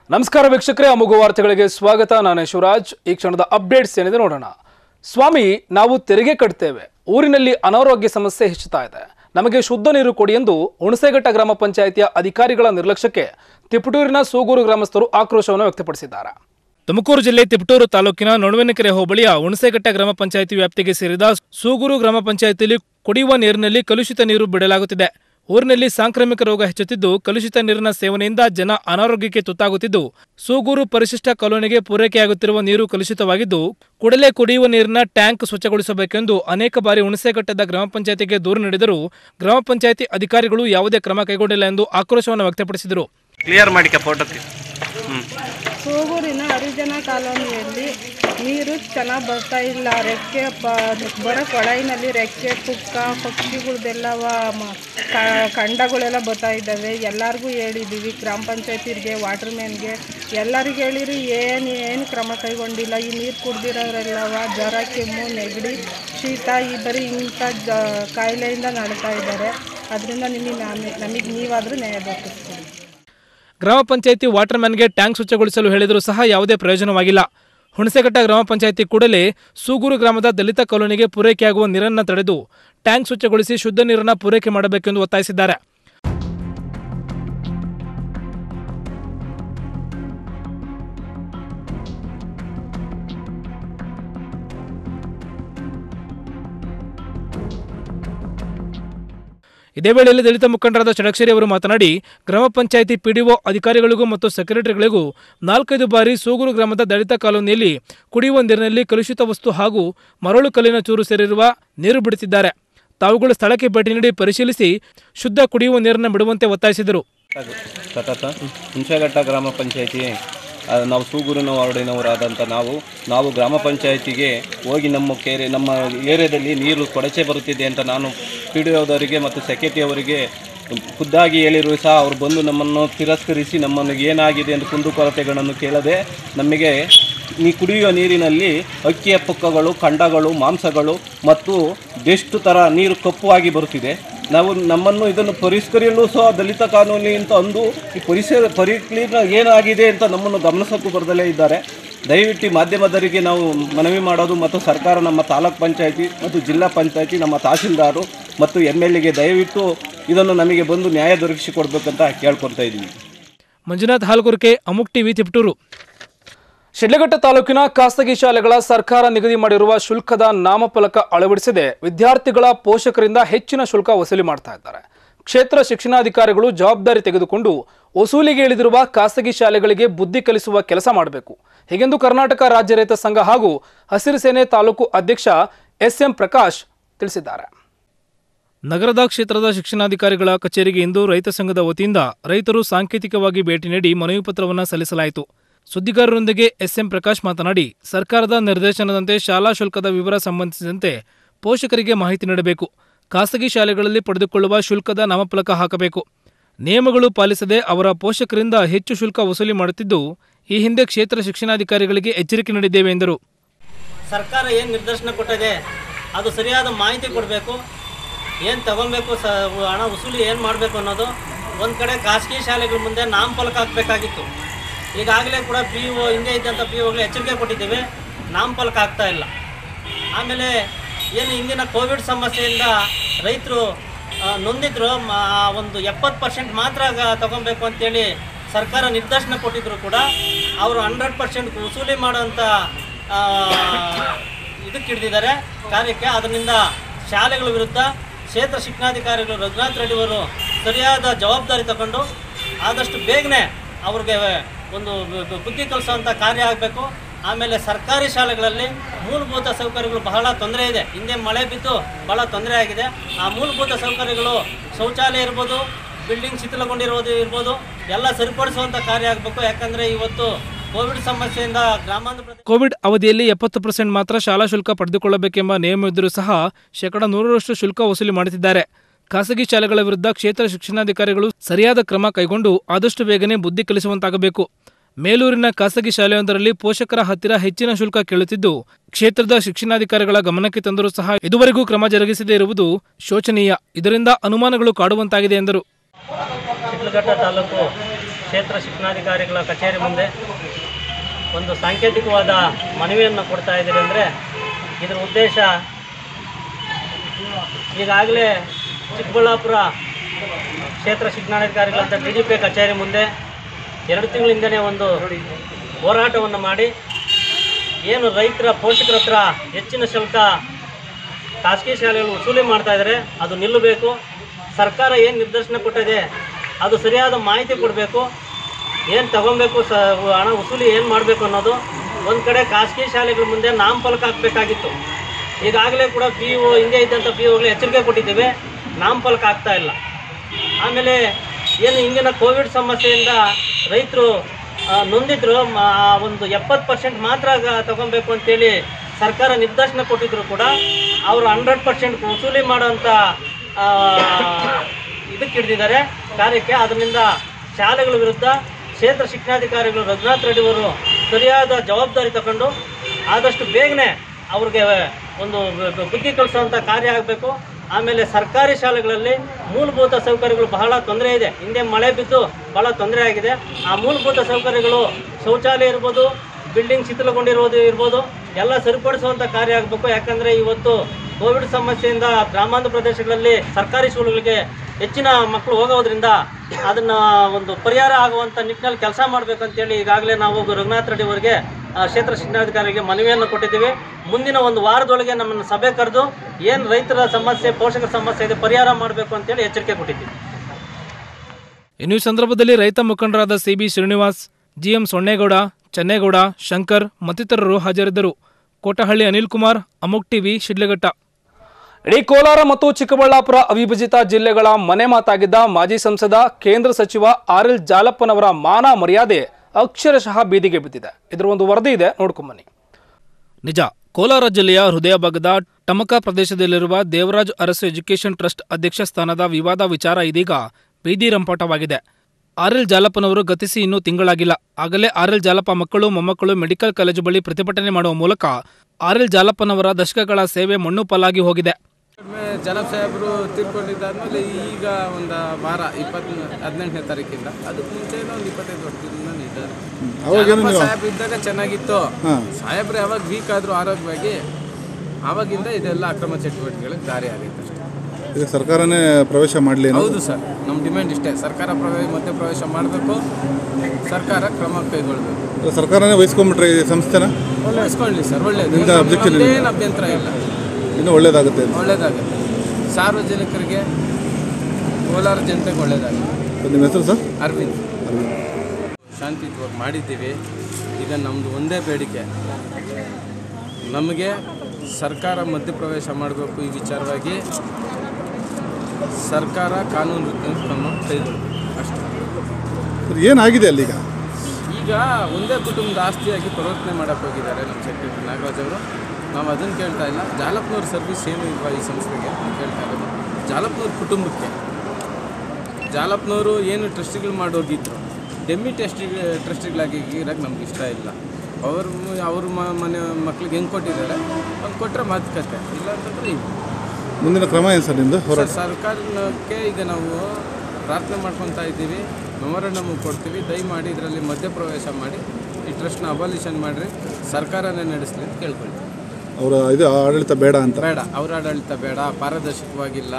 ನಮಸ್ಕಾರ ವೀಕ್ಷಕರೇ ಅಮುಗು ವಾರ್ತೆಗಳಿಗೆ ಸ್ವಾಗತ ನಾನು ಶಿವರಾಜ್ ಈ ಕ್ಷಣದ ಅಪ್ಡೇಟ್ಸ್ ಏನಿದೆ ನೋಡೋಣ ಸ್ವಾಮಿ ನಾವು ತೆರಿಗೆ ಕಟ್ತೇವೆ ಊರಿನಲ್ಲಿ ಅನಾರೋಗ್ಯ ಸಮಸ್ಯೆ ಹೆಚ್ಚುತ್ತಾ ಇದೆ ನಮಗೆ ಶುದ್ಧ ನೀರು ಕೊಡಿ ಎಂದು ಹುಣಸೇಘಟ್ಟ ಗ್ರಾಮ ಪಂಚಾಯಿತಿಯ ಅಧಿಕಾರಿಗಳ ನಿರ್ಲಕ್ಷ್ಯಕ್ಕೆ ತಿಪಟೂರಿನ ಸೂಗೂರು ಗ್ರಾಮಸ್ಥರು ಆಕ್ರೋಶವನ್ನು ವ್ಯಕ್ತಪಡಿಸಿದ್ದಾರೆ ತುಮಕೂರು ಜಿಲ್ಲೆ ತಿಪಟೂರು ತಾಲೂಕಿನ ನೊಣವೆನಕೆರೆ ಹೋಬಳಿಯ ಹುಣಸೇಘಟ್ಟ ಗ್ರಾಮ ಪಂಚಾಯಿತಿ ವ್ಯಾಪ್ತಿಗೆ ಸೇರಿದ ಸೂಗೂರು ಗ್ರಾಮ ಪಂಚಾಯಿತಿಯಲ್ಲಿ ಕುಡಿಯುವ ನೀರಿನಲ್ಲಿ ಕಲುಷಿತ ನೀರು ಬಿಡಲಾಗುತ್ತಿದೆ ಊರಿನಲ್ಲಿ ಸಾಂಕ್ರಾಮಿಕ ರೋಗ ಹೆಚ್ಚುತ್ತಿದ್ದು ಕಲುಷಿತ ನೀರಿನ ಸೇವನೆಯಿಂದ ಜನ ಅನಾರೋಗ್ಯಕ್ಕೆ ತುತ್ತಾಗುತ್ತಿದ್ದು ಸೂಗೂರು ಪರಿಶಿಷ್ಟ ಕಾಲೋನಿಗೆ ಪೂರೈಕೆಯಾಗುತ್ತಿರುವ ನೀರು ಕಲುಷಿತವಾಗಿದ್ದು ಕೂಡಲೇ ಕುಡಿಯುವ ನೀರಿನ ಟ್ಯಾಂಕ್ ಸ್ವಚ್ಛಗೊಳಿಸಬೇಕೆಂದು ಅನೇಕ ಬಾರಿ ಹುಣಸೆಘಟ್ಟದ ಗ್ರಾಮ ಪಂಚಾಯತಿಗೆ ದೂರು ನೀಡಿದರೂ ಗ್ರಾಮ ಪಂಚಾಯತಿ ಅಧಿಕಾರಿಗಳು ಯಾವುದೇ ಕ್ರಮ ಕೈಗೊಂಡಿಲ್ಲ ಎಂದು ಆಕ್ರೋಶವನ್ನು ವ್ಯಕ್ತಪಡಿಸಿದರು ಕ್ಲಿಯರ್ ಮಾಡಿಕ ಫೋಟೋಕ್ಕೆ ಹ್ಞೂ ಸೂಗೂರಿನ ಹರಿಜನ ಕಾಲೋನಿಯಲ್ಲಿ ನೀರು ಚೆನ್ನಾಗಿ ಬರ್ತಾ ಇಲ್ಲ ರೆಕ್ಕೆ ಬ ಬರೋ ಕೊಳಾಯಿನಲ್ಲಿ ರೆಕ್ಕೆ ಪುಕ್ಕ ಪಕ್ಷಿಗಳ್ದೆಲ್ಲವ ಮ- ಕ- ಕಂಡಗಳೆಲ್ಲ ಬರ್ತಾ ಇದ್ದಾವೆ ಎಲ್ಲರಿಗೂ ಹೇಳಿದ್ದೀವಿ ಗ್ರಾಮ ಪಂಚಾಯತಿಗೆ ವಾಟರ್ ಮ್ಯಾನ್ಗೆ ಎಲ್ಲರಿಗೆ ಹೇಳಿರಿ ಏನು ಏನು ಕ್ರಮ ಕೈಗೊಂಡಿಲ್ಲ ಈ ನೀರು ಕುಡ್ದಿರೋರೆಲ್ಲವ ಜ್ವರ ಕೆಮ್ಮು ನೆಗಡಿ ಶೀತ ಈ ಬರೀ ಇಂಥ ಜ ಕಾಯಿಲೆಯಿಂದ ನಡ್ತಾ ಇದ್ದಾರೆ ಅದರಿಂದ ನಿಮಗೆ ನಮಗೆ ನೀವಾದರೂ ನ್ಯಾಯ ದೊರಕಿಸ್ತೀವಿ ಗ್ರಾಮ ಪಂಚಾಯಿತಿ ವಾಟರ್ ಮ್ಯಾನ್ಗೆ ಟ್ಯಾಂಕ್ ಸ್ವಚ್ಛಗೊಳಿಸಲು ಹೇಳಿದರೂ ಸಹ ಯಾವುದೇ ಪ್ರಯೋಜನವಾಗಿಲ್ಲ ಹುಣಸೆಘಟ್ಟ ಗ್ರಾಮ ಪಂಚಾಯಿತಿ ಕೂಡಲೇ ಸೂಗೂರು ಗ್ರಾಮದ ದಲಿತ ಕಾಲೋನಿಗೆ ಪೂರೈಕೆಯಾಗುವ ನೀರನ್ನು ತಡೆದು ಟ್ಯಾಂಕ್ ಸ್ವಚ್ಛಗೊಳಿಸಿ ಶುದ್ಧ ನೀರನ್ನು ಪೂರೈಕೆ ಮಾಡಬೇಕೆಂದು ಒತ್ತಾಯಿಸಿದ್ದಾರೆ ಇದೇ ವೇಳೆಯಲ್ಲಿ ದಲಿತ ಮುಖಂಡರಾದ ಷಡಕ್ಷರಿ ಅವರು ಮಾತನಾಡಿ ಗ್ರಾಮ ಪಂಚಾಯಿತಿ ಪಿಡಿಒ ಅಧಿಕಾರಿಗಳಿಗೂ ಮತ್ತು ಸೆಕ್ರೆಟರಿಗಳಿಗೂ ನಾಲ್ಕೈದು ಬಾರಿ ಸೂಗೂರು ಗ್ರಾಮದ ದಲಿತ ಕಾಲೋನಿಯಲ್ಲಿ ಕುಡಿಯುವ ನೀರಿನಲ್ಲಿ ಕಲುಷಿತ ವಸ್ತು ಹಾಗೂ ಮರಳು ಕಲ್ಲಿನ ಚೂರು ಸೇರಿರುವ ನೀರು ಬಿಡುತ್ತಿದ್ದಾರೆ ತಾವುಗಳು ಸ್ಥಳಕ್ಕೆ ಭೇಟಿ ನೀಡಿ ಪರಿಶೀಲಿಸಿ ಶುದ್ಧ ಕುಡಿಯುವ ನೀರನ್ನು ಬಿಡುವಂತೆ ಒತ್ತಾಯಿಸಿದರು ಸತತ ಹುಣಸೆಘಟ್ಟ ಗ್ರಾಮ ಪಂಚಾಯತಿ ಆ, ನಾವು ಸೂಗೂರಿನ ವಾರ್ಡಿನವರಾದಂಥ ನಾವು ನಾವು ಗ್ರಾಮ ಪಂಚಾಯತಿಗೆ ಹೋಗಿ ನಮ್ಮ ಕೇರೆ ನಮ್ಮ ಏರಿಯಾದಲ್ಲಿ ನೀರು ಕೊಳಚೆ ಬರುತ್ತಿದೆ ಅಂತ ನಾನು ಪಿ ಡಿ ಒದವರಿಗೆ ಮತ್ತು ಸೆಕ್ರೆಟರಿ ಅವರಿಗೆ ಖುದ್ದಾಗಿ ಹೇಳಿರುವ ಸಹ ಅವರು ಬಂದು ನಮ್ಮನ್ನು ತಿರಸ್ಕರಿಸಿ ನಮ್ಮನ್ನು ಏನಾಗಿದೆ ಎಂದು ಕುಂದುಕೊರತೆಗಳನ್ನು ಕೇಳದೆ ನಮಗೆ ಈ ಕುಡಿಯುವ ನೀರಿನಲ್ಲಿ ಅಕ್ಕಿಯ ಪುಕ್ಕಗಳು ಖಂಡಗಳು ಮಾಂಸಗಳು ಮತ್ತು ಬೆಷ್ಟು ಥರ ನೀರು ಕಪ್ಪು ಆಗಿ ಬರುತ್ತಿದೆ ನಾವು ನಮ್ಮನ್ನು ಇದನ್ನು ಪರಿಷ್ಕರಿಸಲು ಸಹ ದಲಿತ ಕಾನೂನಿ ಅಂತ ಅಂದು ಈ ಪರಿಸರ ಪರಿಕ್ಲೀನ ಏನಾಗಿದೆ ಅಂತ ನಮ್ಮನ್ನು ಗಮನಿಸೋಕ್ಕೂ ಬರದಲೇ ಇದ್ದಾರೆ ದಯವಿಟ್ಟು ಈ ಮಾಧ್ಯಮದವರಿಗೆ ನಾವು ಮನವಿ ಮಾಡೋದು ಮತ್ತು ಸರ್ಕಾರ ನಮ್ಮ ತಾಲೂಕ್ ಪಂಚಾಯತಿ ಮತ್ತು ಜಿಲ್ಲಾ ಪಂಚಾಯತಿ ನಮ್ಮ ತಹಸೀಲ್ದಾರು ಮತ್ತು ಎಮ್ ಎಲ್ ಎಗೆ ದಯವಿಟ್ಟು ಇದನ್ನು ನಮಗೆ ಬಂದು ನ್ಯಾಯ ದೊರಕಿಸಿಕೊಡ್ಬೇಕಂತ ಕೇಳ್ಕೊತಾ ಇದ್ದೀವಿ ಮಂಜುನಾಥ್ ಹಾಲ್ಗುರ್ಕೆ ಅಮುಕ್ ಟಿವಿ ತಿಪಟೂರು ಶಿಡ್ಲಘಟ್ಟ ತಾಲೂಕಿನ ಖಾಸಗಿ ಶಾಲೆಗಳ ಸರ್ಕಾರ ನಿಗದಿ ಮಾಡಿರುವ ಶುಲ್ಕದ ನಾಮಫಲಕ ಅಳವಡಿಸದೆ ವಿದ್ಯಾರ್ಥಿಗಳ ಪೋಷಕರಿಂದ ಹೆಚ್ಚಿನ ಶುಲ್ಕ ವಸೂಲಿ ಮಾಡ್ತಾ ಇದ್ದಾರೆ ಕ್ಷೇತ್ರ ಶಿಕ್ಷಣಾಧಿಕಾರಿಗಳು ಜವಾಬ್ದಾರಿ ತೆಗೆದುಕೊಂಡು ವಸೂಲಿಗೆ ಇಳಿದಿರುವ ಖಾಸಗಿ ಶಾಲೆಗಳಿಗೆ ಬುದ್ಧಿ ಕಲಿಸುವ ಕೆಲಸ ಮಾಡಬೇಕು ಹೀಗೆಂದು ಕರ್ನಾಟಕ ರಾಜ್ಯ ರೈತ ಸಂಘ ಹಾಗೂ ಹಸಿರು ಸೇನೆ ತಾಲೂಕು ಅಧ್ಯಕ್ಷ ಎಸ್ ಎಂ ಪ್ರಕಾಶ್ ತಿಳಿಸಿದ್ದಾರೆ ನಗರದ ಕ್ಷೇತ್ರದ ಶಿಕ್ಷಣಾಧಿಕಾರಿಗಳ ಕಚೇರಿಗೆ ಇಂದು ರೈತ ಸಂಘದ ವತಿಯಿಂದ ರೈತರು ಸಾಂಕೇತಿಕವಾಗಿ ಭೇಟಿ ನೀಡಿ ಮನವಿ ಪತ್ರವನ್ನು ಸಲ್ಲಿಸಲಾಯಿತು ಸುದ್ದಿಗಾರರೊಂದಿಗೆ ಎಸ್ಎಂ ಪ್ರಕಾಶ್ ಮಾತನಾಡಿ ಸರ್ಕಾರದ ನಿರ್ದೇಶನದಂತೆ ಶಾಲಾ ಶುಲ್ಕದ ವಿವರ ಸಂಬಂಧಿಸಿದಂತೆ ಪೋಷಕರಿಗೆ ಮಾಹಿತಿ ನೀಡಬೇಕು ಖಾಸಗಿ ಶಾಲೆಗಳಲ್ಲಿ ಪಡೆದುಕೊಳ್ಳುವ ಶುಲ್ಕದ ನಾಮಫಲಕ ಹಾಕಬೇಕು ನಿಯಮಗಳು ಪಾಲಿಸದೆ ಅವರ ಪೋಷಕರಿಂದ ಹೆಚ್ಚು ಶುಲ್ಕ ವಸೂಲಿ ಮಾಡುತ್ತಿದ್ದು ಈ ಹಿಂದೆ ಕ್ಷೇತ್ರ ಶಿಕ್ಷಣಾಧಿಕಾರಿಗಳಿಗೆ ಎಚ್ಚರಿಕೆ ನೀಡಿದ್ದೇವೆ ಎಂದರು ಸರ್ಕಾರ ಏನು ನಿರ್ದೇಶನ ಕೊಟ್ಟಿದೆ ಅದು ಸರಿಯಾದ ಮಾಹಿತಿ ಕೊಡಬೇಕು ಏನು ತಗೊಬೇಕು ಸ ಹಣ ವಸೂಲಿ ಏನು ಮಾಡಬೇಕು ಅನ್ನೋದು ಒಂದು ಕಡೆ ಖಾಸಗಿ ಶಾಲೆಗಳ ಮುಂದೆ ನಾಮಫಲಕ ಹಾಕಬೇಕಾಗಿತ್ತು ಈಗಾಗಲೇ ಕೂಡ ಪಿ ಒ ಹಿಂದೆ ಇದ್ದಂಥ ಪಿ ಒಗಳು ಎಚ್ಚರಿಕೆ ಕೊಟ್ಟಿದ್ದೇವೆ ನಾಮಫಲಕ ಆಗ್ತಾ ಇಲ್ಲ ಆಮೇಲೆ ಏನು ಇಂದಿನ ಕೋವಿಡ್ ಸಮಸ್ಯೆಯಿಂದ ರೈತರು ನೊಂದಿದ್ರು ಮ- ಆ ಒಂದು ಎಪ್ಪತ್ತು ಪರ್ಸೆಂಟ್ ಮಾತ್ರ ಗ- ತಗೊಬೇಕು ಅಂತೇಳಿ ಸರ್ಕಾರ ನಿರ್ದೇಶನ ಕೊಟ್ಟಿದ್ರು ಕೂಡ ಅವರು ಹಂಡ್ರೆಡ್ ಪರ್ಸೆಂಟ್ ವಸೂಲಿ ಮಾಡೋಂಥ ಆ, ಇದಕ್ಕೆ ಹಿಡಿದಿದ್ದಾರೆ ಕಾರ್ಯಕ್ಕೆ ಅದರಿಂದ ಶಾಲೆಗಳ ವಿರುದ್ಧ ಕ್ಷೇತ್ರ ಶಿಕ್ಷಣಾಧಿಕಾರಿಗಳು ರಘುನಾಥ್ ರೆಡ್ಡಿ ಅವರು ಸರಿಯಾದ ಜವಾಬ್ದಾರಿ ತಗೊಂಡು ಆದಷ್ಟು ಬೇಗನೆ ಅವ್ರಿಗೆ ಒಂದು ಬು- ಬು- ಬುದ್ಧಿ ಕಲಿಸುವಂಥ ಕಾರ್ಯ ಆಗಬೇಕು ಆಮೇಲೆ ಸರ್ಕಾರಿ ಶಾಲೆಗಳಲ್ಲಿ ಮೂಲಭೂತ ಸೌಕರ್ಯಗಳು ಬಹಳ ತೊಂದರೆ ಇದೆ ಹಿಂದೆ ಮಳೆ ಬಿದ್ದು ಬಹಳ ತೊಂದರೆ ಆಗಿದೆ ಆ ಮೂಲಭೂತ ಸೌಕರ್ಯಗಳು ಶೌಚಾಲಯ ಇರ್ಬೋದು ಬಿಲ್ಡಿಂಗ್ ಶಿಥಿಲಗೊಂಡಿರೋದು ಇರ್ಬೋದು ಎಲ್ಲ ಸರಿಪಡಿಸುವಂಥ ಕಾರ್ಯ ಆಗಬೇಕು ಯಾಕಂದರೆ ಇವತ್ತು ಕೋವಿಡ್ ಸಮಸ್ಯೆಯಿಂದ ಗ್ರಾಮಾಂತರ ಪ್ರದೇಶ ಕೋವಿಡ್ ಅವಧಿಯಲ್ಲಿ ಎಪ್ಪತ್ತು ಪರ್ಸೆಂಟ್ ಮಾತ್ರ ಶಾಲಾ ಶುಲ್ಕ ಪಡೆದುಕೊಳ್ಳಬೇಕೆಂಬ ನಿಯಮವಿದ್ದರೂ ಸಹ ಶೇಕಡ ನೂರರಷ್ಟು ಶುಲ್ಕ ವಸೂಲಿ ಮಾಡುತ್ತಿದ್ದಾರೆ ಖಾಸಗಿ ಶಾಲೆಗಳ ವಿರುದ್ಧ ಕ್ಷೇತ್ರ ಶಿಕ್ಷಣಾಧಿಕಾರಿಗಳು ಸರಿಯಾದ ಕ್ರಮ ಕೈಗೊಂಡು ಆದಷ್ಟು ಬೇಗನೆ ಬುದ್ಧಿ ಕಲಿಸುವಂತಾಗಬೇಕು ಮೇಲೂರಿನ ಖಾಸಗಿ ಶಾಲೆಯೊಂದರಲ್ಲಿ ಪೋಷಕರ ಹತ್ತಿರ ಹೆಚ್ಚಿನ ಶುಲ್ಕ ಕೇಳುತ್ತಿದ್ದು ಕ್ಷೇತ್ರದ ಶಿಕ್ಷಣಾಧಿಕಾರಿಗಳ ಗಮನಕ್ಕೆ ತಂದರೂ ಸಹ ಇದುವರೆಗೂ ಕ್ರಮ ಜರುಗಿಸದೇ ಇರುವುದು ಶೋಚನೀಯ ಇದರಿಂದ ಅನುಮಾನಗಳು ಕಾಡುವಂತಾಗಿದೆ ಎಂದರು ಶಿಡ್ಲಘಟ್ಟ ತಾಲೂಕು ಕ್ಷೇತ್ರ ಶಿಕ್ಷಣಾಧಿಕಾರಿಗಳ ಕಚೇರಿ ಮುಂದೆ ಒಂದು ಸಾಂಕೇತಿಕವಾದ ಮನವಿಯನ್ನು ಕೊಡ್ತಾ ಇದ್ದೀರಿ ಅಂದರೆ ಇದರ ಉದ್ದೇಶ ಈಗಾಗಲೇ ಚಿಕ್ಕಬಳ್ಳಾಪುರ ಕ್ಷೇತ್ರ ಶಿಕ್ಷಣಾಧಿಕಾರಿಗಳಂತ ಡಿ ಜಿ ಪಿ ಕಚೇರಿ ಮುಂದೆ ಎರಡು ತಿಂಗಳಿಂದನೇ ಒಂದು ಹೋರಾಟವನ್ನು ಮಾಡಿ ಏನು ರೈತರ ಪೋಷಕರ ಹತ್ರ ಹೆಚ್ಚಿನ ಶುಲ್ಕ ಖಾಸಗಿ ಶಾಲೆಗಳು ವಸೂಲಿ ಮಾಡ್ತಾ ಇದ್ದಾರೆ ಅದು ನಿಲ್ಲಬೇಕು ಸರ್ಕಾರ ಏನು ನಿರ್ದೇಶನ ಕೊಟ್ಟಿದೆ ಅದು ಸರಿಯಾದ ಮಾಹಿತಿ ಕೊಡಬೇಕು ಏನು ತಗೊಬೇಕು ಸ ಹಣ ವಸೂಲಿ ಏನು ಮಾಡಬೇಕು ಅನ್ನೋದು ಒಂದು ಕಡೆ ಖಾಸಗಿ ಶಾಲೆಗಳ ಮುಂದೆ ನಾಮಫಲಕ ಹಾಕಬೇಕಾಗಿತ್ತು ಈಗಾಗಲೇ ಕೂಡ ಪಿ ಒ ಹಿಂದೆ ಇದ್ದಂಥ ಪಿ ಒಗಳು ಎಚ್ಚರಿಕೆ ಕೊಟ್ಟಿದ್ದೇವೆ ನಾಮಫಲಕ ಆಗ್ತಾ ಇಲ್ಲ ಆಮೇಲೆ ಏನು ಹಿಂದಿನ ಕೋವಿಡ್ ಸಮಸ್ಯೆಯಿಂದ ರೈತರು ಆ, ನೊಂದಿದ್ರು ಮ- ಆ ಒಂದು ಎಪ್ಪತ್ತು ಪರ್ಸೆಂಟ್ ಮಾತ್ರ ಗ- ತಗೊಬೇಕು ಅಂತೇಳಿ ಸರ್ಕಾರ ನಿರ್ದೇಶನ ಕೊಟ್ಟಿದ್ರು ಕೂಡ ಅವರು ಹಂಡ್ರೆಡ್ ಪರ್ಸೆಂಟ್ ವಸೂಲಿ ಮಾಡೋಂಥ ಆ, ಇದಕ್ಕೆ ಹಿಡಿದಿದ್ದಾರೆ ಕಾರ್ಯಕ್ಕೆ ಅದರಿಂದ ಶಾಲೆಗಳ ವಿರುದ್ಧ ಕ್ಷೇತ್ರ ಶಿಕ್ಷಣಾಧಿಕಾರಿಗಳು ರಘುನಾಥ್ ರೆಡ್ಡಿ ಅವರು ಸರಿಯಾದ ಜವಾಬ್ದಾರಿ ತಗೊಂಡು ಆದಷ್ಟು ಬೇಗನೆ ಅವ್ರಿಗೆ ಒಂದು ಬ- ಬ- ಬುದ್ಧಿ ಕಲಿಸುವಂಥ ಕಾರ್ಯ ಆಗಬೇಕು ಆಮೇಲೆ ಸರ್ಕಾರಿ ಶಾಲೆಗಳಲ್ಲಿ ಮೂಲಭೂತ ಸೌಕರ್ಯಗಳು ಬಹಳ ತೊಂದರೆ ಇದೆ ಹಿಂದೆ ಮಳೆ ಬಿದ್ದು ಬಹಳ ತೊಂದರೆ ಆಗಿದೆ ಆ ಮೂಲಭೂತ ಸೌಕರ್ಯಗಳು ಶೌಚಾಲಯ ಇರ್ಬೋದು ಬಿಲ್ಡಿಂಗ್ ಶಿಥಿಲಗೊಂಡಿರೋದು ಇರ್ಬೋದು ಎಲ್ಲ ಸರಿಪಡಿಸುವಂಥ ಕಾರ್ಯ ಆಗಬೇಕು ಯಾಕಂದರೆ ಇವತ್ತು ಕೋವಿಡ್ ಸಮಸ್ಯೆಯಿಂದ ಗ್ರಾಮಾಂತರ ಪ್ರದೇಶಗಳಲ್ಲಿ ಸರ್ಕಾರಿ ಶಾಲೆಗಳಿಗೆ ಹೆಚ್ಚಿನ ಮಕ್ಕಳು ಹೋಗೋದ್ರಿಂದ ಅದನ್ನು ಒಂದು ಪರಿಹಾರ ಆಗುವಂಥ ನಿಟ್ಟಿನಲ್ಲಿ ಕೆಲಸ ಮಾಡಬೇಕಂತೇಳಿ ಈಗಾಗಲೇ ನಾವು ರಘುನಾಥ್ ರೆಡ್ಡಿ ಅವರಿಗೆ ಆ, ಕ್ಷೇತ್ರ ಶಿಕ್ಷಣಾಧಿಕಾರಿಗೆ ಮನವಿಯನ್ನು ಕೊಟ್ಟಿದ್ದೀವಿ ಮುಂದಿನ ಒಂದು ವಾರದೊಳಗೆ ನಮ್ಮನ್ನು ಸಭೆ ಕರೆದು ಏನು ರೈತರ ಸಮಸ್ಯೆ ಪೋಷಕರ ಸಮಸ್ಯೆ ಇದೆ ಪರಿಹಾರ ಮಾಡಬೇಕು ಅಂತೇಳಿ ಎಚ್ಚರಿಕೆ ಕೊಟ್ಟಿದ್ದೀವಿ ಇನ್ನು ಈ ಸಂದರ್ಭದಲ್ಲಿ ರೈತ ಮುಖಂಡರಾದ ಸಿಬಿ ಶ್ರೀನಿವಾಸ್ ಜಿಎಂ ಸೊನ್ನೇಗೌಡ ಚೆನ್ನೇಗೌಡ ಶಂಕರ್ ಮತ್ತಿತರರು ಹಾಜರಿದ್ದರು ಕೋಟಹಳ್ಳಿ ಅನಿಲ್ ಕುಮಾರ್ ಅಮುಕ್ ಟಿವಿ ಶಿಡ್ಲಘಟ್ಟ ಇಡೀ ಕೋಲಾರ ಮತ್ತು ಚಿಕ್ಕಬಳ್ಳಾಪುರ ಅವಿಭಜಿತ ಜಿಲ್ಲೆಗಳ ಮನೆ ಮಾತಾಗಿದ್ದ ಮಾಜಿ ಸಂಸದ ಕೇಂದ್ರ ಸಚಿವ ಆರ್ ಎಲ್ ಜಾಲಪ್ಪನವರ ಮಾನ ಮರ್ಯಾದೆ ಅಕ್ಷರಶಃ ಬೀದಿಗೆ ಬಿದ್ದಿದೆ ಇದರ ಒಂದು ವರದಿ ಇದೆ ನೋಡ್ಕೊಂಬನ್ನಿ ನಿಜ ಕೋಲಾರ ಜಿಲ್ಲೆಯ ಹೃದಯ ಭಾಗದ ಟಮಕ ಪ್ರದೇಶದಲ್ಲಿರುವ ದೇವರಾಜ್ ಅರಸು ಎಜುಕೇಷನ್ ಟ್ರಸ್ಟ್ ಅಧ್ಯಕ್ಷ ಸ್ಥಾನದ ವಿವಾದ ವಿಚಾರ ಇದೀಗ ಬೀದಿ ರಂಪಾಟವಾಗಿದೆ ಆರ್ಎಲ್ ಜಾಲಪ್ಪನವರು ಗತಿಸಿ ಇನ್ನೂ ತಿಂಗಳಾಗಿಲ್ಲ ಆಗಲೇ ಆರ್ಎಲ್ ಜಾಲಪ್ಪ ಮಕ್ಕಳು ಮೊಮ್ಮಕ್ಕಳು ಮೆಡಿಕಲ್ ಕಾಲೇಜು ಬಳಿ ಪ್ರತಿಭಟನೆ ಮಾಡುವ ಮೂಲಕ ಆರ್ಎಲ್ ಜಾಲಪ್ಪನವರ ದಶಕಗಳ ಸೇವೆ ಮಣ್ಣು ಪಾಲಾಗಿ ಹೋಗಿದೆ ಒಮ್ಮೆ ಜಲಪ್ ಸಾಹೇಬರು ತೀರ್ಕೊಂಡಿದ್ದಾದ್ಮೇಲೆ ಈಗ ಒಂದು ವಾರ ಇಪ್ಪತ್ತು ಹದಿನೆಂಟನೇ ತಾರೀಕಿಂದ ಅದಕ್ಕೆ ಮುಂಚೆನೂ ಒಂದು ಇಪ್ಪತ್ತೈದು ವರ್ಷದಿಂದ ಇದ್ದಾರೆ ಜಲಪ ಸಾಹೇಬ್ ಇದ್ದಾಗ ಚೆನ್ನಾಗಿತ್ತು ಸಾಹೇಬ್ರು ಯಾವಾಗ ವೀಕ್ ಆದ್ರು ಆರೋಗ್ಯವಾಗಿ ಆವಾಗಿಂದ ಇದೆಲ್ಲ ಅಕ್ರಮ ಚಟುವಟಿಕೆಗಳಿಗೆ ದಾರಿ ಆಗೈತೆ ಅಷ್ಟೇ ಈಗ ಸರ್ಕಾರನೇ ಪ್ರವೇಶ ಮಾಡಲಿ ಹೌದು ಸರ್ ನಮ್ಮ ಡಿಮ್ಯಾಂಡ್ ಇಷ್ಟೇ ಸರ್ಕಾರ ಪ್ರವೇಶ ಮಧ್ಯ ಪ್ರವೇಶ ಮಾಡಬೇಕು ಸರ್ಕಾರ ಕ್ರಮ ಕೈಗೊಳ್ಬೇಕು ಸರ್ಕಾರನೇ ವಹಿಸ್ಕೊಂಡ್ಬಿಟ್ರೆ ಈ ಸಂಸ್ಥೆನ ಉಳಿಸ್ಕೊಳ್ಳಿ ಸರ್ ಒಳ್ಳೇದು ನಿಮ್ದು objection ಇಲ್ಲ? ಏನು ಅಭ್ಯಂತರ ಇಲ್ಲ ಇನ್ನೂ ಒಳ್ಳೇದಾಗುತ್ತೆ ಅಂತ ಒಳ್ಳೇದಾಗುತ್ತೆ ಸಾರ್ವಜನಿಕರಿಗೆ ಕೋಲಾರ ಜನತೆಗೆ ಒಳ್ಳೇದಾಗುತ್ತೆ ನಿಮ್ಮ ಹೆಸರು ಸರ್ ಅರವಿಂದ್ ಶಾಂತಿಯುತವಾಗಿ ಮಾಡಿದ್ದೀವಿ ಈಗ ನಮ್ಮದು ಒಂದೇ ಬೇಡಿಕೆ ನಮಗೆ ಸರ್ಕಾರ ಮಧ್ಯಪ್ರವೇಶ ಮಾಡಬೇಕು ಈ ವಿಚಾರವಾಗಿ ಸರ್ಕಾರ ಕಾನೂನು ರೀತಿಯ ಕ್ರಮ ಕೈಗೊಳ್ಳಬೇಕು ಅಷ್ಟೇ ಸರ್ ಏನಾಗಿದೆ ಅಲ್ಲೀಗ ಈಗ ಒಂದೇ ಕುಟುಂಬದ ಆಸ್ತಿಯಾಗಿ ಪರಿವರ್ತನೆ ಮಾಡಕ್ಕೆ ಹೋಗಿದ್ದಾರೆ ನಮ್ಮ ಸೆಕ್ರೆಟರಿ ನಾಗರಾಜ್ ಅವರು ನಾವು ಅದನ್ನು ಕೇಳ್ತಾ ಇಲ್ಲ ಜಾಲಪ್ನವ್ರ ಸರ್ವಿಸ್ ಏನು ಇಲ್ವಾ ಈ ಸಂಸ್ಥೆಗೆ ಅಂತ ಕೇಳ್ತಾ ಇರೋದು ಜಾಲಪ್ನವ್ರ ಕುಟುಂಬಕ್ಕೆ ಜಾಲಪ್ನವರು ಏನು ಟ್ರಸ್ಟಿಗಳು ಮಾಡೋಗಿದ್ರು ಡೆಮ್ಮಿ ಟೆಸ್ಟಿಗೆ ಟ್ರಸ್ಟಿಗಳಾಗಿ ಇರೋಕ್ಕೆ ನಮ್ಗೆ ಇಷ್ಟ ಇಲ್ಲ ಅವ್ರ ಅವ್ರ ಮ- ಮನೆ ಮಕ್ಳಿಗೆ ಹೆಂಗೆ ಕೊಟ್ಟಿದ್ದಾರೆ ಅವ್ರು ಕೊಟ್ಟರೆ ಮಾತುಕತೆ ಇಲ್ಲ ಅಂತಂದ್ರೆ ಇಲ್ಲ ಮುಂದಿನ ಕ್ರಮ ಏನು ಸರ್ ನಿಮ್ಮದು ಹೋರಾಟ ಸರ್, ಸರ್ಕಾರಕ್ಕೆ ಈಗ ನಾವು ಪ್ರಾರ್ಥನೆ ಮಾಡ್ಕೊತಾ ಇದ್ದೀವಿ ಮೆಮೊರಂಡಮ್ ಕೊಡ್ತೀವಿ ದಯಮಾಡಿ ಇದರಲ್ಲಿ ಮಧ್ಯಪ್ರವೇಶ ಮಾಡಿ ಈ ಟ್ರಸ್ಟ್ನ ಅಬಾಲಿಷನ್ ಮಾಡಿರಿ ಸರ್ಕಾರನೇ ನಡೆಸಲಿ ಅಂತ ಕೇಳ್ಕೊಳ್ಳಿ ಅವರ ಇದು ಆಡಳಿತ ಬೇಡ ಅಂತ ಬೇಡ ಅವ್ರ ಆಡಳಿತ ಬೇಡ ಪಾರದರ್ಶಕವಾಗಿಲ್ಲ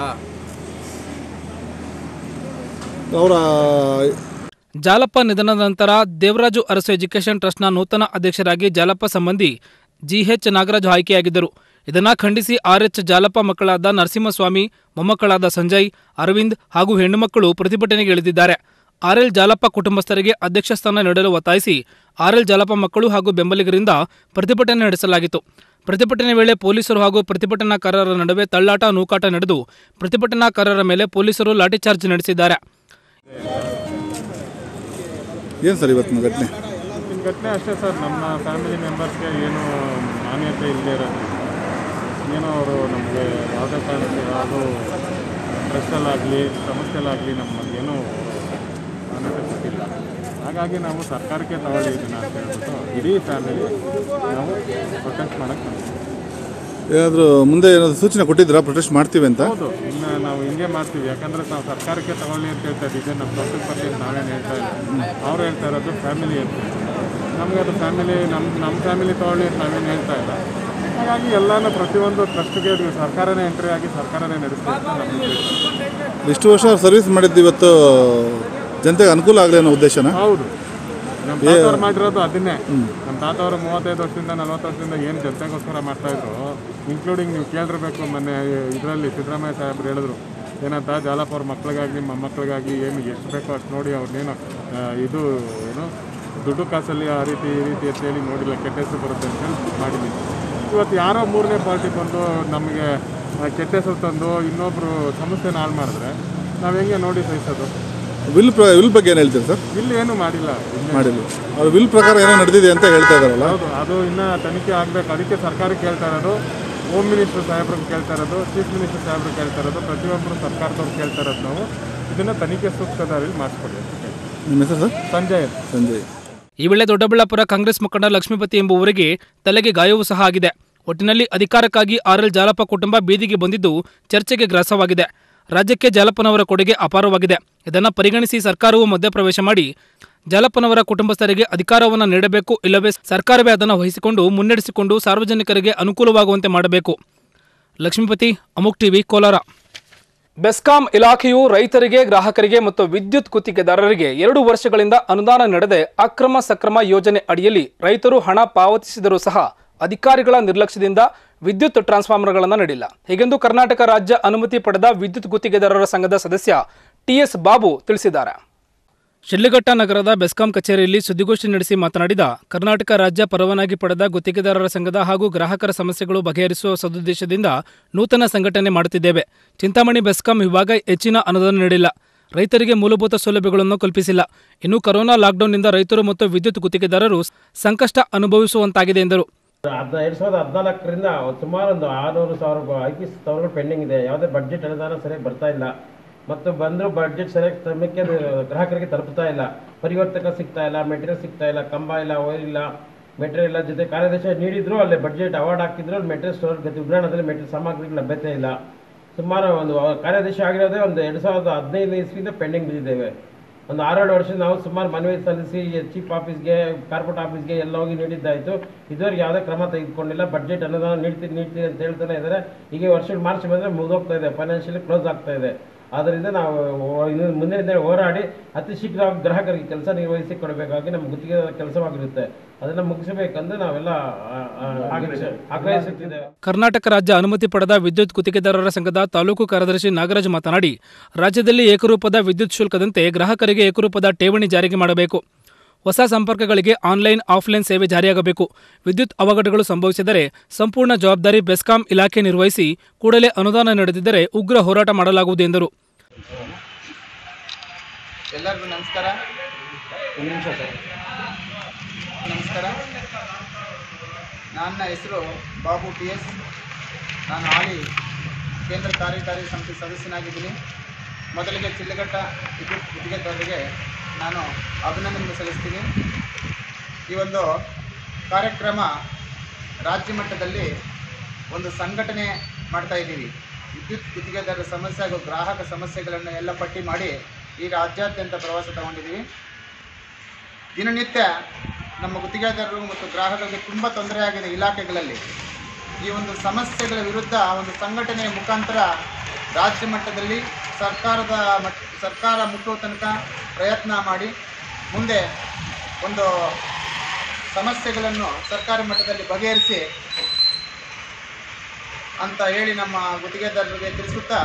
ಅವರ ಜಾಲಪ್ಪ ನಿಧನದ ನಂತರ ದೇವರಾಜು ಅರಸು ಎಜುಕೇಷನ್ ಟ್ರಸ್ಟ್ನ ನೂತನ ಅಧ್ಯಕ್ಷರಾಗಿ ಜಾಲಪ್ಪ ಸಂಬಂಧಿ ಜಿಎಚ್ ನಾಗರಾಜು ಆಯ್ಕೆಯಾಗಿದ್ದರು ಇದನ್ನ ಖಂಡಿಸಿ ಆರ್ಎಚ್ ಜಾಲಪ್ಪ ಮಕ್ಕಳಾದ ನರಸಿಂಹಸ್ವಾಮಿ ಮೊಮ್ಮಕ್ಕಳಾದ ಸಂಜಯ್ ಅರವಿಂದ್ ಹಾಗೂ ಹೆಣ್ಣುಮಕ್ಕಳು ಪ್ರತಿಭಟನೆಗೆ ಇಳಿದಿದ್ದಾರೆ ಆರ್ಎಲ್ ಜಾಲಪ್ಪ ಕುಟುಂಬಸ್ಥರಿಗೆ ಅಧ್ಯಕ್ಷ ಸ್ಥಾನ ನೀಡಲು ಒತ್ತಾಯಿಸಿ ಆರ್ಎಲ್ ಜಾಲಪ್ಪ ಮಕ್ಕಳು ಹಾಗೂ ಬೆಂಬಲಿಗರಿಂದ ಪ್ರತಿಭಟನೆ ನಡೆಸಲಾಗಿತ್ತು ಪ್ರತಿಭಟನೆ ವೇಳೆ ಪೊಲೀಸರು ಹಾಗೂ ಪ್ರತಿಭಟನಾಕಾರರ ನಡುವೆ ತಳ್ಳಾಟ ನೂಕಾಟ ನಡೆದು ಪ್ರತಿಭಟನಾಕಾರರ ಮೇಲೆ ಪೊಲೀಸರು ಲಾಠಿಚಾರ್ಜ್ ನಡೆಸಿದ್ದಾರೆ ಏನು ಸರ್ ಇವತ್ತಿನ ಘಟನೆ ಈ ಘಟನೆ ಅಷ್ಟೇ ಸರ್ ನಮ್ಮ ಫ್ಯಾಮಿಲಿ ಮೆಂಬರ್ಸ್ಗೆ ಏನು ಮಾನ್ಯತೆ ಇಲ್ಲದೆ ಇರೋದು ಏನೋ ಅವರು ನಮಗೆ ಯಾವುದೇ ಕಾರಣಕ್ಕೆ ಯಾವುದೋ ಟ್ರಸ್ಟಲ್ಲಾಗಲಿ ಸಂಸ್ಥೆಲಾಗಲಿ ನಮ್ಮಲ್ಲಿ ಏನೂ ಮಾನ್ಯತೆ ಕೊಟ್ಟಿಲ್ಲ ಹಾಗಾಗಿ ನಾವು ಸರ್ಕಾರಕ್ಕೆ ತಗೊಳ್ಳಿ ಇದನ್ನ ಅಂತ ಹೇಳ್ಬಿಟ್ಟು ಇಡೀ ಫ್ಯಾಮಿಲಿ ನಾವು ಪ್ರೊಟೆಸ್ಟ್ ಮಾಡೋಕ್ಕೆ ಬಂದಿದ್ದೀವಿ ಏನಾದರೂ ಮುಂದೆ ಏನಾದರೂ ಸೂಚನೆ ಕೊಟ್ಟಿದ್ದೀರಾ ಪ್ರೊಟೆಸ್ಟ್ ಮಾಡ್ತೀವಿ ಅಂತ ಹೌದು ಇನ್ನು ನಾವು ಹಿಂಗೆ ಮಾಡ್ತೀವಿ ಯಾಕಂದ್ರೆ ನಾವು ಸರ್ಕಾರಕ್ಕೆ ತಗೊಳ್ಳಿ ಅಂತ ಹೇಳ್ತಾ ಇದ್ದೀವಿ ನಮ್ಮ ಸ್ವಂತಕ್ಕೆ ಬಗ್ಗೆ ನಾವೇನು ಹೇಳ್ತಾ ಇಲ್ಲ ಅವ್ರು ಹೇಳ್ತಾ ಇರೋದು ಫ್ಯಾಮಿಲಿ ಅಂತ ನಮಗೆ ಅದು ಫ್ಯಾಮಿಲಿ ನಮ್ಮ ನಮ್ಮ ಫ್ಯಾಮಿಲಿ ತಗೊಳ್ಳಿ ಅಂತ ನಾವೇನು ಹೇಳ್ತಾ ಇಲ್ಲ ಹಾಗಾಗಿ ಎಲ್ಲನೂ ಪ್ರತಿಯೊಂದು ಟ್ರಸ್ಟ್ಗೆ ಸರ್ಕಾರನೇ ಎಂಟ್ರಿ ಆಗಿ ಸರ್ಕಾರನೇ ನಡೆಸ್ತಾ ಅಂತ ನಮ್ಮ ಉದ್ದೇಶ ಇಷ್ಟು ವರ್ಷ ಅವ್ರು ಸರ್ವಿಸ್ ಮಾಡಿದ್ದು ಇವತ್ತು ಜನತೆಗೆ ಅನುಕೂಲ ಆಗಲಿ ಅನ್ನೋ ಉದ್ದೇಶನ ಹೌದು ನಮ್ಮ ತಾತವ್ರು ಮಾಡಿರೋದು ಅದನ್ನೇ ನಮ್ಮ ತಾತವರು ಮೂವತ್ತೈದು ವರ್ಷದಿಂದ ನಲ್ವತ್ತು ವರ್ಷದಿಂದ ಏನು ಜನತೆಗೋಸ್ಕರ ಮಾಡ್ತಾ ಇದ್ರು ಇನ್ಕ್ಲೂಡಿಂಗ್ ನೀವು ಕೇಳಿರ್ಬೇಕು ಮೊನ್ನೆ ಇದರಲ್ಲಿ ಸಿದ್ದರಾಮಯ್ಯ ಸಾಹೇಬ್ರು ಹೇಳಿದ್ರು ಏನಂತ ಜಾಲಪ್ಪ ಅವ್ರ ಮಕ್ಳಿಗಾಗಲಿ ಮೊಮ್ಮಕ್ಳಿಗಾಗಿ ಏನು ಎಷ್ಟು ಬೇಕೋ ಅಷ್ಟು ನೋಡಿ ಅವ್ರನ್ನೇನು ಆ, ಇದು ಏನು ದುಡ್ಡು ಕಾಸಲ್ಲಿ ಆ ರೀತಿ ಈ ರೀತಿ ಅಂತ ಹೇಳಿ ನೋಡಿಲ್ಲ ಕೆಟ್ಟ ಹೆಸರು ಬರುತ್ತೆ ಅಂತ ಹೇಳಿ ಮಾಡಿದ್ದೀನಿ ಇವತ್ತು ಯಾರೋ ಮೂರನೇ ಪಾರ್ಟಿ ಬಂದು ನಮಗೆ ಆ, ಕೆಟ್ಟ ಹೆಸರು ತಂದು ಇನ್ನೊಬ್ಬರು ಸಂಸ್ಥೆನ ಹಾಳು ಮಾಡಿದ್ರೆ ನಾವು ಹೆಂಗೆ ನೋಡಿ ಸಹಿಸೋದು ವಿಲ್ ಪ್ರ ವಿಲ್ ಬಗ್ಗೆ ಏನು ಹೇಳ್ತೀರಿ ಸರ್ ಇಲ್ಲಿ ಏನೂ ಮಾಡಿಲ್ಲ ಇನ್ನೇ ಮಾಡಿಲ್ಲ ಅವ್ರ ವಿಲ್ ಪ್ರಕಾರ ಏನೋ ನಡೆದಿದೆ ಅಂತ ಹೇಳ್ತಾ ಇದ್ದಾರಲ್ಲ ಹೌದು ಅದು ಇನ್ನ ತನಿಖೆ ಆಗ್ಬೇಕು ಅದಕ್ಕೆ ಸರ್ಕಾರಕ್ಕೆ ಕೇಳ್ತಾ ಇರೋದು ಹೋಮ್ ಮಿನಿಸ್ಟರ್ ಸಾಹೇಬ್ರಿಗೆ ಕೇಳ್ತಾ ಇರೋದು ಚೀಫ್ ಮಿನಿಸ್ಟರ್ ಸಾಹೇಬ್ರಿಗೆ ಕೇಳ್ತಾ ಇರೋದು ಪ್ರತಿಯೊಬ್ಬರು ಸರ್ಕಾರದವ್ರು ಕೇಳ್ತಾ ಇರೋದು ನಾವು ಇದನ್ನ ತನಿಖೆ ಸೂಕ್ತದಲ್ಲಿ ಮಾಡಿಸ್ಕೊಡಿ ಅಂತ ಕೇಳ್ತೀವಿ. ನಿಮ್ಮ ಹೆಸರು ಸರ್ ಸಂಜಯ್ ಸಂಜಯ್ ಈ ವೇಳೆ ದೊಡ್ಡಬಳ್ಳಾಪುರ ಕಾಂಗ್ರೆಸ್ ಮುಖಂಡ ಲಕ್ಷ್ಮೀಪತಿ ಎಂಬುವರಿಗೆ ತಲೆಗೆ ಗಾಯವೂ ಸಹ ಆಗಿದೆ ಒಟ್ಟಿನಲ್ಲಿ ಅಧಿಕಾರಕ್ಕಾಗಿ ಆರ್ಎಲ್ ಜಾಲಪ್ಪ ಕುಟುಂಬ ಬೀದಿಗೆ ಬಂದಿದ್ದು ಚರ್ಚೆಗೆ ಗ್ರಾಸವಾಗಿದೆ ರಾಜ್ಯಕ್ಕೆ ಜಾಲಪ್ಪನವರ ಕೊಡುಗೆ ಅಪಾರವಾಗಿದೆ ಇದನ್ನು ಪರಿಗಣಿಸಿ ಸರ್ಕಾರವು ಮಧ್ಯಪ್ರವೇಶ ಮಾಡಿ ಜಾಲಪ್ಪನವರ ಕುಟುಂಬಸ್ಥರಿಗೆ ಅಧಿಕಾರವನ್ನು ನೀಡಬೇಕು ಇಲ್ಲವೇ ಸರ್ಕಾರವೇ ಅದನ್ನು ವಹಿಸಿಕೊಂಡು ಮುನ್ನಡೆಸಿಕೊಂಡು ಸಾರ್ವಜನಿಕರಿಗೆ ಅನುಕೂಲವಾಗುವಂತೆ ಮಾಡಬೇಕು ಲಕ್ಷ್ಮೀಪತಿ ಅಮುಕ್ ಟಿವಿ ಕೋಲಾರ ಬೆಸ್ಕಾಂ ಇಲಾಖೆಯು ರೈತರಿಗೆ ಗ್ರಾಹಕರಿಗೆ ಮತ್ತು ವಿದ್ಯುತ್ ಗುತ್ತಿಗೆದಾರರಿಗೆ ಎರಡು ವರ್ಷಗಳಿಂದ ಅನುದಾನ ನೀಡದೆ ಅಕ್ರಮ ಸಕ್ರಮ ಯೋಜನೆ ಅಡಿಯಲ್ಲಿ ರೈತರು ಹಣ ಪಾವತಿಸಿದರೂ ಸಹ ಅಧಿಕಾರಿಗಳ ನಿರ್ಲಕ್ಷ್ಯದಿಂದ ವಿದ್ಯುತ್ ಟ್ರಾನ್ಸ್ಫಾರ್ಮರ್ಗಳನ್ನು ನೀಡಿಲ್ಲ ಹೀಗೆಂದು ಕರ್ನಾಟಕ ರಾಜ್ಯ ಅನುಮತಿ ಪಡೆದ ವಿದ್ಯುತ್ ಗುತ್ತಿಗೆದಾರರ ಸಂಘದ ಸದಸ್ಯ ಟಿಎಸ್ ಬಾಬು ತಿಳಿಸಿದ್ದಾರೆ ಶಿಡ್ಲಘಟ್ಟ ನಗರದ ಬೆಸ್ಕಾಂ ಕಚೇರಿಯಲ್ಲಿ ಸುದ್ದಿಗೋಷ್ಠಿ ನಡೆಸಿ ಮಾತನಾಡಿದ ಕರ್ನಾಟಕ ರಾಜ್ಯ ಪರವಾನಗಿ ಪಡೆದ ಗುತ್ತಿಗೆದಾರರ ಸಂಘದ ಹಾಗೂ ಗ್ರಾಹಕರ ಸಮಸ್ಯೆಗಳು ಬಗೆಹರಿಸುವ ಸದುದ್ದೇಶದಿಂದ ನೂತನ ಸಂಘಟನೆ ಮಾಡುತ್ತಿದ್ದೇವೆ ಚಿಂತಾಮಣಿ ಬೆಸ್ಕಾಂ ವಿಭಾಗ ಹೆಚ್ಚಿನ ಅನುದಾನ ನೀಡಿಲ್ಲ ರೈತರಿಗೆ ಮೂಲಭೂತ ಸೌಲಭ್ಯಗಳನ್ನು ಕಲ್ಪಿಸಿಲ್ಲ ಇನ್ನು ಕೊರೋನಾ ಲಾಕ್ಡೌನ್ನಿಂದ ರೈತರು ಮತ್ತು ವಿದ್ಯುತ್ ಗುತ್ತಿಗೆದಾರರು ಸಂಕಷ್ಟ ಅನುಭವಿಸುವಂತಾಗಿದೆ ಎಂದರು ಹದಿನ ಎರಡು ಸಾವಿರದ ಹದಿನಾಲ್ಕರಿಂದ ಸುಮಾರು ಒಂದು ಆರುನೂರು ಸಾವಿರ ಐ ಪಿ ಸಾವಿರಗಳು ಪೆಂಡಿಂಗ್ ಇದೆ ಯಾವುದೇ ಬಡ್ಜೆಟ್ ಅನುದಾನ ಸರಿಯಾಗಿ ಬರ್ತಾ ಇಲ್ಲ ಮತ್ತು ಬಂದರೂ ಬಡ್ಜೆಟ್ ಸರಿಯಾಗಿ ಸಮಯಕ್ಕೆ ಅದು ಗ್ರಾಹಕರಿಗೆ ತಲುಪ್ತಾ ಇಲ್ಲ ಪರಿವರ್ತಕ ಸಿಗ್ತಾ ಇಲ್ಲ ಮೆಟೀರಿಯಲ್ ಸಿಗ್ತಾ ಇಲ್ಲ ಕಂಬ ಇಲ್ಲ ವೈರ್ ಇಲ್ಲ ಮೆಟೀರಿಯಲ್ ಇಲ್ಲ ಜೊತೆ ಕಾರ್ಯದರ್ಶಿ ನೀಡಿದ್ರು ಅಲ್ಲಿ ಬಡ್ಜೆಟ್ ಅವಾರ್ಡ್ ಹಾಕಿದ್ರು ಅಲ್ಲಿ ಮೆಟೀರಿಯಲ್ ಸ್ಟೋರ್ ಗತಿ ಉಗ್ರಾಣದಲ್ಲಿ ಮೆಟೀರಿಯಲ್ ಸಾಮಗ್ರಿಗಳ ಲಭ್ಯತೆ ಇಲ್ಲ ಸುಮಾರು ಒಂದು ಕಾರ್ಯದರ್ಶಿ ಆಗಿರೋದೇ ಒಂದು ಎರಡು ಸಾವಿರದ ಹದಿನೈದು ಇಸ್ವಿಯಿಂದ ಪೆಂಡಿಂಗ್ ಬಿದ್ದಿದ್ದೇವೆ ಒಂದು ಆರೇಳು ವರ್ಷ ನಾವು ಸುಮಾರು ಮನವಿ ಸಲ್ಲಿಸಿ ಚೀಫ್ ಆಫೀಸ್ಗೆ ಕಾರ್ಪೊರೇಟ್ ಆಫೀಸ್ಗೆ ಎಲ್ಲ ಹೋಗಿ ನೀಡಿದ್ದಾಯಿತು ಇದುವರೆಗೆ ಯಾವುದೇ ಕ್ರಮ ತೆಗೆದುಕೊಂಡಿಲ್ಲ ಬಡ್ಜೆಟ್ ಅನುದಾನ ನೀಡ್ತೀವಿ ನೀಡ್ತೀವಿ ಅಂತ ಹೇಳ್ತಾನೆ ಇದ್ದಾರೆ ಈಗ ವರ್ಷ ಮಾರ್ಚ್ ಬಂದರೆ ಮುಗಿದೋಗ್ತಾ ಇದೆ ಫೈನಾನ್ಷಿಯಲಿ ಕ್ಲೋಸ್ ಆಗ್ತಾ ಇದೆ ಆದ್ದರಿಂದ ನಾವು ಓ- ಇನ್ನು ಮುಂದಿನ ದಿನ ಹೋರಾಡಿ ಅತಿ ಶೀಘ್ರ ಗ್ರಾಹಕರಿಗೆ ಕೆಲಸ ನಿರ್ವಹಿಸಿ ಕೊಡಬೇಕಾಗಿ ನಮ್ಮ ಗುತ್ತಿಗೆ ಕೆಲಸವಾಗಿರುತ್ತೆ ಅದನ್ನು ಮುಗಿಸಬೇಕಂದ್ರೆ ನಾವೆಲ್ಲ ಆ, ಆ, ಆಗ್ರಹಿಸ- ಆಗ್ರಹಿಸುತ್ತಿದ್ದೇವೆ ಕರ್ನಾಟಕ ರಾಜ್ಯ ಅನುಮತಿ ಪಡೆದ ವಿದ್ಯುತ್ ಗುತ್ತಿಗೆದಾರರ ಸಂಘದ ತಾಲೂಕು ಕಾರ್ಯದರ್ಶಿ ನಾಗರಾಜ್ ಮಾತನಾಡಿ ರಾಜ್ಯದಲ್ಲಿ ಏಕರೂಪದ ವಿದ್ಯುತ್ ಶುಲ್ಕದಂತೆ ಗ್ರಾಹಕರಿಗೆ ಏಕರೂಪದ ಠೇವಣಿ ಜಾರಿಗೆ ಮಾಡಬೇಕು ಹೊಸ ಸಂಪರ್ಕಗಳಿಗೆ ಆನ್ಲೈನ್ ಆಫ್ಲೈನ್ ಸೇವೆ ಜಾರಿಯಾಗಬೇಕು ವಿದ್ಯುತ್ ಅವಘಡಗಳು ಸಂಭವಿಸಿದರೆ ಸಂಪೂರ್ಣ ಜವಾಬ್ದಾರಿ ಬೆಸ್ಕಾಂ ಇಲಾಖೆ ನಿರ್ವಹಿಸಿ ಕೂಡಲೇ ಅನುದಾನ ನೀಡದಿದ್ದರೆ ಉಗ್ರ ಹೋರಾಟ ಮಾಡಲಾಗುವುದು ಎಂದರು ಎಲ್ಲರಿಗೂ ನಮಸ್ಕಾರ ಒಂದು ನಿಮಿಷ ಸರ್ ನಮಸ್ಕಾರ ನನ್ನ ಹೆಸರು ಬಾಬು ಟಿ ಎಸ್ ನಾನು ಹಾಲಿ ಕೇಂದ್ರ ಕಾರ್ಯಕಾರಿ ಸಮಿತಿ ಸದಸ್ಯನಾಗಿದ್ದೀನಿ ಮೊದಲಿಗೆ ಚಿಲ್ಲಘಟ್ಟ ವಿದ್ಯುತ್ ಗುತ್ತಿಗೆದಾರರಿಗೆ ನಾನು ಅಭಿನಂದನೆ ಸಲ್ಲಿಸ್ತೀನಿ ಈ ಒಂದು ಕಾರ್ಯಕ್ರಮ ರಾಜ್ಯ ಮಟ್ಟದಲ್ಲಿ ಒಂದು ಸಂಘಟನೆ ಮಾಡ್ತಾ ಇದ್ದೀವಿ ವಿದ್ಯುತ್ ಗುತ್ತಿಗೆದಾರರ ಸಮಸ್ಯೆ ಹಾಗೂ ಗ್ರಾಹಕ ಸಮಸ್ಯೆಗಳನ್ನು ಎಲ್ಲ ಪಟ್ಟಿ ಮಾಡಿ ಈ ರಾಜ್ಯಾದ್ಯಂತ ಪ್ರವಾಸ ತಗೊಂಡಿದ್ದೀವಿ ದಿನನಿತ್ಯ ನಮ್ಮ ಗುತ್ತಿಗೆದಾರರು ಮತ್ತು ಗ್ರಾಹಕರಿಗೆ ತುಂಬ ತೊಂದರೆ ಆಗಿದೆ ಇಲಾಖೆಗಳಲ್ಲಿ ಈ ಒಂದು ಸಮಸ್ಯೆಗಳ ವಿರುದ್ಧ ಒಂದು ಸಂಘಟನೆಯ ಮುಖಾಂತರ ರಾಜ್ಯ ಮಟ್ಟದಲ್ಲಿ ಸರ್ಕಾರದ ಮಟ್ ಸರ್ಕಾರ ಮುಟ್ಟುವ ತನಕ ಪ್ರಯತ್ನ ಮಾಡಿ ಮುಂದೆ ಒಂದು ಸಮಸ್ಯೆಗಳನ್ನು ಸರ್ಕಾರಿ ಮಟ್ಟದಲ್ಲಿ ಬಗೆಹರಿಸಿ ಅಂತ ಹೇಳಿ ನಮ್ಮ ಗುತ್ತಿಗೆದಾರರಿಗೆ ತಿಳಿಸುತ್ತಾ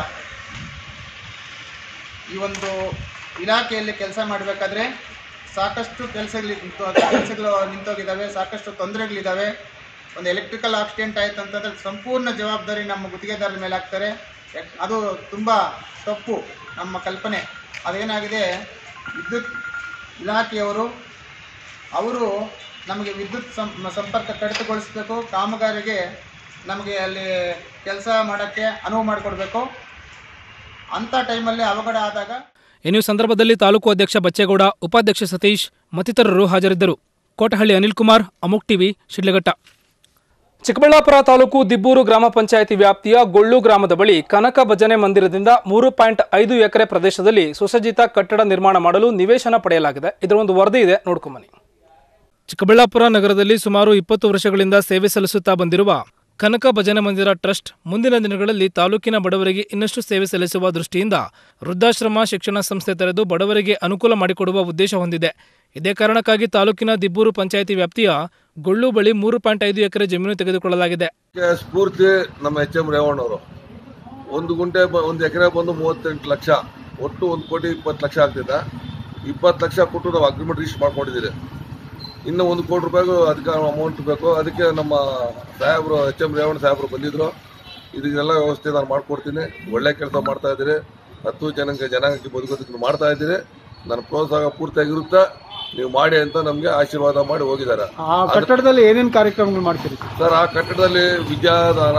ಈ ಒಂದು ಇಲಾಖೆಯಲ್ಲಿ ಕೆಲಸ ಮಾಡಬೇಕಾದ್ರೆ ಸಾಕಷ್ಟು ಕೆಲಸಗಳು ಕೆಲಸಗಳು ನಿಂತೋಗಿದ್ದಾವೆ ಸಾಕಷ್ಟು ತೊಂದರೆಗಳಿದ್ದಾವೆ ಒಂದು ಎಲೆಕ್ಟ್ರಿಕಲ್ ಆಕ್ಸಿಡೆಂಟ್ ಆಯ್ತು ಅಂತಂದ್ರೆ ಸಂಪೂರ್ಣ ಜವಾಬ್ದಾರಿ ನಮ್ಮ ಗುತ್ತಿಗೆದಾರರ ಮೇಲೆ ಹಾಕ್ತಾರೆ ಯಾಕ್- ಅದು ತುಂಬ ತಪ್ಪು ನಮ್ಮ ಕಲ್ಪನೆ ಅದೇನಾಗಿದೆ ವಿದ್ಯುತ್ ಇಲಾಖೆಯವರು ಅವರು ನಮಗೆ ವಿದ್ಯುತ್ ಸಂ ಸಂಪರ್ಕ ಕಡಿತಗೊಳಿಸಬೇಕು ಕಾಮಗಾರಿಗೆ ನಮಗೆ ಅಲ್ಲಿ ಕೆಲಸ ಮಾಡೋಕ್ಕೆ ಅನುವು ಮಾಡಿಕೊಡ್ಬೇಕು ಅಂಥ ಟೈಮಲ್ಲಿ ಅವಘಡ ಆದಾಗ ಇನ್ನು ಈ ಸಂದರ್ಭದಲ್ಲಿ ತಾಲೂಕು ಅಧ್ಯಕ್ಷ ಬಚ್ಚೇಗೌಡ ಉಪಾಧ್ಯಕ್ಷ ಸತೀಶ್ ಮತ್ತಿತರರು ಹಾಜರಿದ್ದರು ಕೋಟಹಳ್ಳಿ ಅನಿಲ್ ಕುಮಾರ್ ಅಮುಕ್ ಟಿವಿ ಶಿಡ್ಲಘಟ್ಟ ಚಿಕ್ಕಬಳ್ಳಾಪುರ ತಾಲೂಕು ದಿಬ್ಬೂರು ಗ್ರಾಮ ಪಂಚಾಯಿತಿ ವ್ಯಾಪ್ತಿಯ ಗೊಳ್ಳು ಗ್ರಾಮದ ಬಳಿ ಕನಕ ಭಜನೆ ಮಂದಿರದಿಂದ ಮೂರು ಪಾಯಿಂಟ್ ಐದು ಎಕರೆ ಪ್ರದೇಶದಲ್ಲಿ ಸುಸಜ್ಜಿತ ಕಟ್ಟಡ ನಿರ್ಮಾಣ ಮಾಡಲು ನಿವೇಶನ ಪಡೆಯಲಾಗಿದೆ ಇದರ ಒಂದು ವರದಿ ಇದೆ ನೋಡ್ಕೊಂಬನ್ನಿ ಚಿಕ್ಕಬಳ್ಳಾಪುರ ನಗರದಲ್ಲಿ ಸುಮಾರು ಇಪ್ಪತ್ತು ವರ್ಷಗಳಿಂದ ಸೇವೆ ಸಲ್ಲಿಸುತ್ತಾ ಬಂದಿರುವ ಕನಕ ಭಜನೆ ಮಂದಿರ ಟ್ರಸ್ಟ್ ಮುಂದಿನ ದಿನಗಳಲ್ಲಿ ತಾಲೂಕಿನ ಬಡವರಿಗೆ ಇನ್ನಷ್ಟು ಸೇವೆ ಸಲ್ಲಿಸುವ ದೃಷ್ಟಿಯಿಂದ ವೃದ್ಧಾಶ್ರಮ ಶಿಕ್ಷಣ ಸಂಸ್ಥೆ ತೆರೆದು ಬಡವರಿಗೆ ಅನುಕೂಲ ಮಾಡಿಕೊಡುವ ಉದ್ದೇಶ ಹೊಂದಿದೆ ಇದೇ ಕಾರಣಕ್ಕಾಗಿ ತಾಲೂಕಿನ ದಿಬ್ಬೂರು ಪಂಚಾಯಿತಿ ವ್ಯಾಪ್ತಿಯ ಗೊಳ್ಳು ಬಳಿ ಮೂರು ಪಾಯಿಂಟ್ ಐದು ಎಕರೆ ಜಮೀನು ತೆಗೆದುಕೊಳ್ಳಲಾಗಿದೆ ಇದಕ್ಕೆ ಸ್ಫೂರ್ತಿ ನಮ್ಮ ಎಚ್ ಎಂ ರೇವಣ್ಣವರು ಒಂದು ಗುಂಟೆ ಬ- ಒಂದು ಎಕರೆ ಬಂದು ಮೂವತ್ತೆಂಟು ಲಕ್ಷ ಒಟ್ಟು ಒಂದು ಕೋಟಿ ಇಪ್ಪತ್ತು ಲಕ್ಷ ಆಗ್ತಿದೆ ಇಪ್ಪತ್ತು ಲಕ್ಷ ಕೊಟ್ಟು ನಾವು ಅಗ್ರಿಮೆಂಟ್ ರಿಜಿಸ್ಟರ್ ಮಾಡ್ಕೊಂಡಿದ್ದೀರಿ ಇನ್ನು ಒಂದು ಕೋಟಿ ರೂಪಾಯಿಗೂ ಅದಕ್ಕೆ ಅಮೌಂಟ್ ಬೇಕು ಅದಕ್ಕೆ ನಮ್ಮ ಸಾಹೇಬರು ಎಚ್ ಎಂ ರೇವಣ್ಣ ಸಾಹೇಬರು ಬಂದಿದ್ರು ಇದಕ್ಕೆಲ್ಲ ವ್ಯವಸ್ಥೆ ನಾನು ಮಾಡ್ಕೊಡ್ತೀನಿ ಒಳ್ಳೆ ಕೆಲಸ ಮಾಡ್ತಾ ಇದ್ದೀರಿ ಹತ್ತು ಜನಕ್ಕೆ ಜನಾಂಗಕ್ಕೆ ಬದುಕೋದಕ್ಕೆ ಮಾಡ್ತಾ ಇದ್ದೀರಿ ನನ್ನ ಪ್ರೋತ್ಸಾಹ ಪೂರ್ತಿಯಾಗಿರುತ್ತೆ ನೀವು ಮಾಡಿ ಅಂತ ನಮಗೆ ಆಶೀರ್ವಾದ ಮಾಡಿ ಹೋಗಿದ್ದಾರೆ ಆ ಕಟ್ಟಡದಲ್ಲಿ ಏನೇನು ಕಾರ್ಯಕ್ರಮಗಳು ಮಾಡ್ತೀರಿ ಸರ್ ಆ ಕಟ್ಟಡದಲ್ಲಿ ವಿದ್ಯಾದಾನ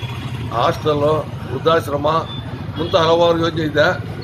ಹಾಸ್ಟೆಲ್ಲು ವೃದ್ಧಾಶ್ರಮ ಮುಂತ ಹಲವಾರು ಯೋಜನೆ ಇದೆ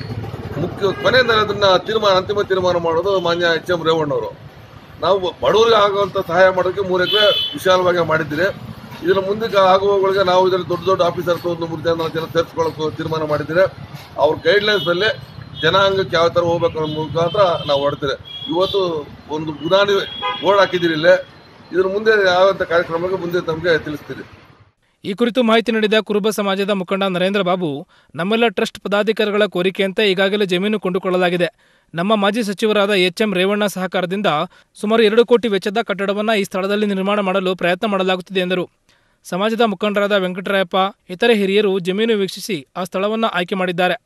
ಮುಖ್ಯ ಕೊನೆಯಲ್ಲಿ ಅದನ್ನ ತೀರ್ಮಾನ ಅಂತಿಮ ತೀರ್ಮಾನ ಮಾಡೋದು ಮಾನ್ಯ ಎಚ್ ಎಂ ರೇವಣ್ಣವರು ನಾವು ಬಡವರಿಗೆ ಆಗುವಂಥ ಸಹಾಯ ಮಾಡೋದಕ್ಕೆ ಮೂರು ಎಕರೆ ವಿಶಾಲವಾಗಿ ಮಾಡಿದ್ದೀರಿ ಇದರ ಮುಂದಕ್ಕೆ ಆಗುವಗಳಿಗೆ ನಾವು ಇದರಲ್ಲಿ ದೊಡ್ಡ ದೊಡ್ಡ ಆಫೀಸರ್ಸ್ ಒಂದು ಮೂರು ಜನ ನಾಲ್ಕು ಜನ ಸೇರಿಸ್ಕೊಳ್ಳೋಕೆ ತೀರ್ಮಾನ ಮಾಡಿದ್ದೀರಿ ಅವ್ರ ಗೈಡ್ಲೈನ್ಸಲ್ಲಿ ಜನಾಂಗಕ್ಕೆ ಯಾವ ಥರ ಹೋಗ್ಬೇಕು ಅನ್ನೋ ಮುಖಾಂತರ ನಾವು ಹೊಡ್ತೀರಿ ಇವತ್ತು ಒಂದು ಗುಣಾನಿ ಬೋರ್ಡ್ ಹಾಕಿದ್ದೀರಿ ಇಲ್ಲೇ ಇದ್ರ ಮುಂದೆ ಯಾವಂಥ ಕಾರ್ಯಕ್ರಮಕ್ಕೆ ಮುಂದೆ ನಮಗೆ ತಿಳಿಸ್ತೀರಿ ಈ ಕುರಿತು ಮಾಹಿತಿ ನೀಡಿದ ಕುರುಬ ಸಮಾಜದ ಮುಖಂಡ ನರೇಂದ್ರ ಬಾಬು ನಮ್ಮೆಲ್ಲ ಟ್ರಸ್ಟ್ ಪದಾಧಿಕಾರಿಗಳ ಕೋರಿಕೆಯಂತೆ ಈಗಾಗಲೇ ಜಮೀನು ಕೊಂಡುಕೊಳ್ಳಲಾಗಿದೆ ನಮ್ಮ ಮಾಜಿ ಸಚಿವರಾದ ಎಚ್ ಎಂ ರೇವಣ್ಣ ಸಹಕಾರದಿಂದ ಸುಮಾರು ಎರಡು ಕೋಟಿ ವೆಚ್ಚದ ಕಟ್ಟಡವನ್ನು ಈ ಸ್ಥಳದಲ್ಲಿ ನಿರ್ಮಾಣ ಮಾಡಲು ಪ್ರಯತ್ನ ಮಾಡಲಾಗುತ್ತಿದೆ ಎಂದರು ಸಮಾಜದ ಮುಖಂಡರಾದ ವೆಂಕಟರಾಯಪ್ಪ ಇತರೆ ಹಿರಿಯರು ಜಮೀನು ವೀಕ್ಷಿಸಿ ಆ ಸ್ಥಳವನ್ನು ಆಯ್ಕೆ ಮಾಡಿದ್ದಾರೆ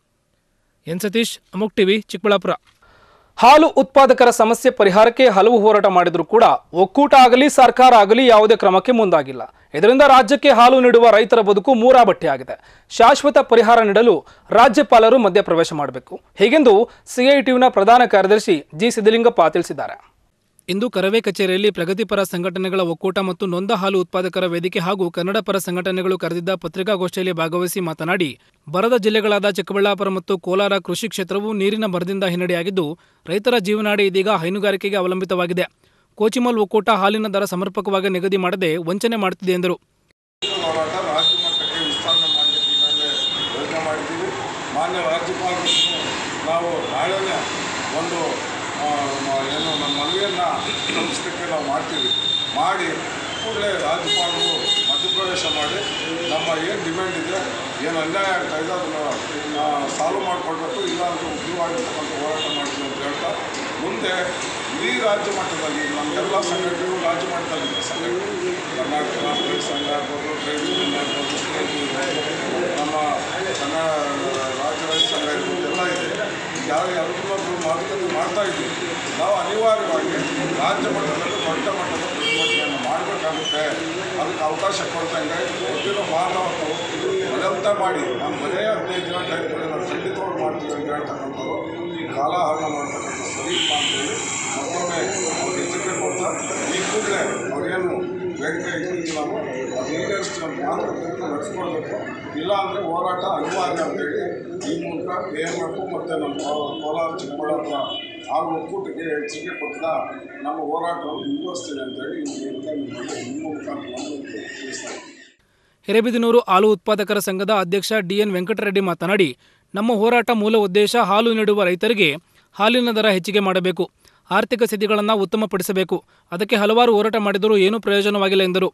ಎನ್ ಸತೀಶ್ ಅಮುಕ್ ಟಿವಿ ಚಿಕ್ಕಬಳ್ಳಾಪುರ ಹಾಲು ಉತ್ಪಾದಕರ ಸಮಸ್ಯೆ ಪರಿಹಾರಕ್ಕೆ ಹಲವು ಹೋರಾಟ ಮಾಡಿದರೂ ಕೂಡ ಒಕ್ಕೂಟ ಆಗಲಿ ಸರ್ಕಾರ ಆಗಲಿ ಯಾವುದೇ ಕ್ರಮಕ್ಕೆ ಮುಂದಾಗಿಲ್ಲ ಇದರಿಂದ ರಾಜ್ಯಕ್ಕೆ ಹಾಲು ನೀಡುವ ರೈತರ ಬದುಕು ಮೂರಾಬಟ್ಟೆಯಾಗಿದೆ ಶಾಶ್ವತ ಪರಿಹಾರ ನೀಡಲು ರಾಜ್ಯಪಾಲರು ಮಧ್ಯಪ್ರವೇಶ ಮಾಡಬೇಕು ಹೀಗೆಂದು ಸಿಐಟಿಯುನ ಪ್ರಧಾನ ಕಾರ್ಯದರ್ಶಿ ಜಿ ಸಿದ್ದಲಿಂಗಪ್ಪ ತಿಳಿಸಿದ್ದಾರೆ ಇಂದು ಕರವೇ ಕಚೇರಿಯಲ್ಲಿ ಪ್ರಗತಿಪರ ಸಂಘಟನೆಗಳ ಒಕ್ಕೂಟ ಮತ್ತು ನೊಂದ ಹಾಲು ಉತ್ಪಾದಕರ ವೇದಿಕೆ ಹಾಗೂ ಕನ್ನಡ ಪರ ಸಂಘಟನೆಗಳು ಕರೆದಿದ್ದ ಪತ್ರಿಕಾಗೋಷ್ಠಿಯಲ್ಲಿ ಭಾಗವಹಿಸಿ ಮಾತನಾಡಿ ಬರದ ಜಿಲ್ಲೆಗಳಾದ ಚಿಕ್ಕಬಳ್ಳಾಪುರ ಮತ್ತು ಕೋಲಾರ ಕೃಷಿ ಕ್ಷೇತ್ರವು ನೀರಿನ ಬರದಿಂದ ಹಿನ್ನಡೆಯಾಗಿದ್ದು ರೈತರ ಜೀವನಾಡಿ ಇದೀಗ ಹೈನುಗಾರಿಕೆಗೆ ಅವಲಂಬಿತವಾಗಿದೆ ಕೋಚಿಮಲ್ ಒಕ್ಕೂಟ ಹಾಲಿನ ದರ ಸಮರ್ಪಕವಾಗಿ ನಿಗದಿ ಮಾಡದೆ ವಂಚನೆ ಮಾಡುತ್ತಿದೆ ಎಂದರು ಹೋರಾಟ ರಾಜ್ಯ ಮಟ್ಟಕ್ಕೆ ವಿಸ್ತರಣೆ ಮಾಡಲಿಕ್ಕೆ ಈಗಾಗಲೇ ಯೋಚನೆ ಮಾಡಿದ್ದೀವಿ ಮಾನ್ಯ ರಾಜ್ಯಪಾಲರು ನಾವು ನಾಳೆನೇ ಒಂದು ಆ, ಮ- ಏನು ನಮ್ಮ ಮನವಿಯನ್ನು ಸಲ್ಲಿಸಲಿಕ್ಕೆ ನಾವು ಮಾಡ್ತೀವಿ ಮಾಡಿ ಕೂಡಲೇ ರಾಜ್ಯಪಾಲರು ಮಧ್ಯಪ್ರವೇಶ ಮಾಡಿ ನಮ್ಮ ಏನು ಡಿಮ್ಯಾಂಡ್ ಇದೆ ಏನು ಅನ್ಯಾಯ ಆಗ್ತಾ ಇದೆ ಅದನ್ನು ಸಾಲ್ವ್ ಮಾಡಿಕೊಡ್ಬೇಕು ಇಲ್ಲಾಂದ್ರೆ ಉಗ್ರವಾಗಿರ್ತಕ್ಕಂಥ ಹೋರಾಟ ಮಾಡ್ತೀವಿ ಅಂತ ಹೇಳ್ತಾ ಮುಂದೆ ಇಡೀ ರಾಜ್ಯ ಮಟ್ಟದಲ್ಲಿ ನಮ್ಮೆಲ್ಲ ಸಂಘಟನೆಗಳು ರಾಜ್ಯ ಮಟ್ಟದಲ್ಲಿದೆ ಸಂಘಟನೆ ಕರ್ನಾಟಕ ರಾಷ್ಟ್ರೀಯ ಸಂಘ ಆಗ್ಬೋದು ಟ್ರೇಡ್ ಯೂನಿಯನ್ ಆಗ್ಬೋದು ಸ್ಟೇಟ್ ಇರ್ಬೋದು, ನಮ್ಮ ಕನ್ನಡ ರಾಜ್ಯ ರೈತ ಸಂಘ ಇರ್ಬೋದು ಎಲ್ಲ ಇದೆ ಯಾವ ಎಲ್ಲರೂ ಮಾತುಕತೆ ಮಾಡ್ತಾ ಇದ್ದೀವಿ ನಾವು ಅನಿವಾರ್ಯವಾಗಿ ರಾಜ್ಯ ಮಟ್ಟದಲ್ಲಿ ದೊಡ್ಡ ಮಟ್ಟದ ಪ್ರತಿಭಟನೆಯನ್ನು ಮಾಡಬೇಕಾಗುತ್ತೆ ಅದಕ್ಕೆ ಅವಕಾಶ ಕೊಡ್ತಂಗೆ ಗೊತ್ತಿರೋ ಮಾನವತ್ತು ಬಲವಂತ ಮಾಡಿ ನಮ್ಮ ಮನೆ ಹದಿನೈದು ದಿನ ಟೈಮ್ ಕೊಡಿ ನಾವು ಖಂಡಿತವಾಗಿ ಮಾಡ್ತೀವಿ ಅಂತ ಹೇಳ್ತಕ್ಕಂಥವ್ರು ಕಾಲಹರಣ ಮಾಡ್ತಕ್ಕಂಥ ಸರಿ ಇಲ್ಲ ಅಂತೇಳಿ ಮತ್ತೊಮ್ಮೆ ಅವ್ರಿಗೆ ಎಚ್ಚರಿಕೆ ಕೊಡ್ತಾ ಈ ಕೂಡಲೇ ಅವ್ರೇನು ಬೇಡಿಕೆ ಇಟ್ಟಿದ್ದೀವಿ ನಾವು ಅದು ಈಡೇರಿಸಿ ನಮ್ಮ ಮಾತುಕತೆ ನಡೆಸ್ಕೊಳ್ಬೇಕು ಇಲ್ಲ ಅಂದರೆ ಹೋರಾಟ ಅನಿವಾರ್ಯ ಅಂತೇಳಿ ಈ ಮೂಲಕ ಕೆ ಎಮ್ ಎಫ್ ಮತ್ತು ನಮ್ಮ ಕೋ- ಕೋಲಾರ ಚಿಕ್ಕಬಳ್ಳಾಪುರ ಹಾಗೂ ಒಕ್ಕೂಟಕ್ಕೆ ಎಚ್ಚರಿಕೆ ಕೊಟ್ಟಿದ ನಮ್ಮ ಹೋರಾಟವನ್ನು ಮುಂದುವರಿಸ್ತೀವಿ ಅಂತೇಳಿ ಈ ಮೂಲಕ ನಿಮ್ಮಲ್ಲಿ ನಿಮ್ಮ ಮುಖಾಂತರ ನಾನು ತಿಳಿಸ್ತಾ ಇದ್ದೀನಿ. ಹಿರೇಬಿದನೂರು ಹಾಲು ಉತ್ಪಾದಕರ ಸಂಘದ ಅಧ್ಯಕ್ಷ ಡಿಎನ್ ವೆಂಕಟರೆಡ್ಡಿ ಮಾತನಾಡಿ ನಮ್ಮ ಹೋರಾಟ ಮೂಲ ಉದ್ದೇಶ ಹಾಲು ನೀಡುವ ರೈತರಿಗೆ ಹಾಲಿನ ದರ ಹೆಚ್ಚಿಗೆ ಮಾಡಬೇಕು ಆರ್ಥಿಕ ಸ್ಥಿತಿಗಳನ್ನು ಉತ್ತಮಪಡಿಸಬೇಕು ಅದಕ್ಕೆ ಹಲವಾರು ಹೋರಾಟ ಮಾಡಿದರೂ ಏನೂ ಪ್ರಯೋಜನವಾಗಿಲ್ಲ ಎಂದರು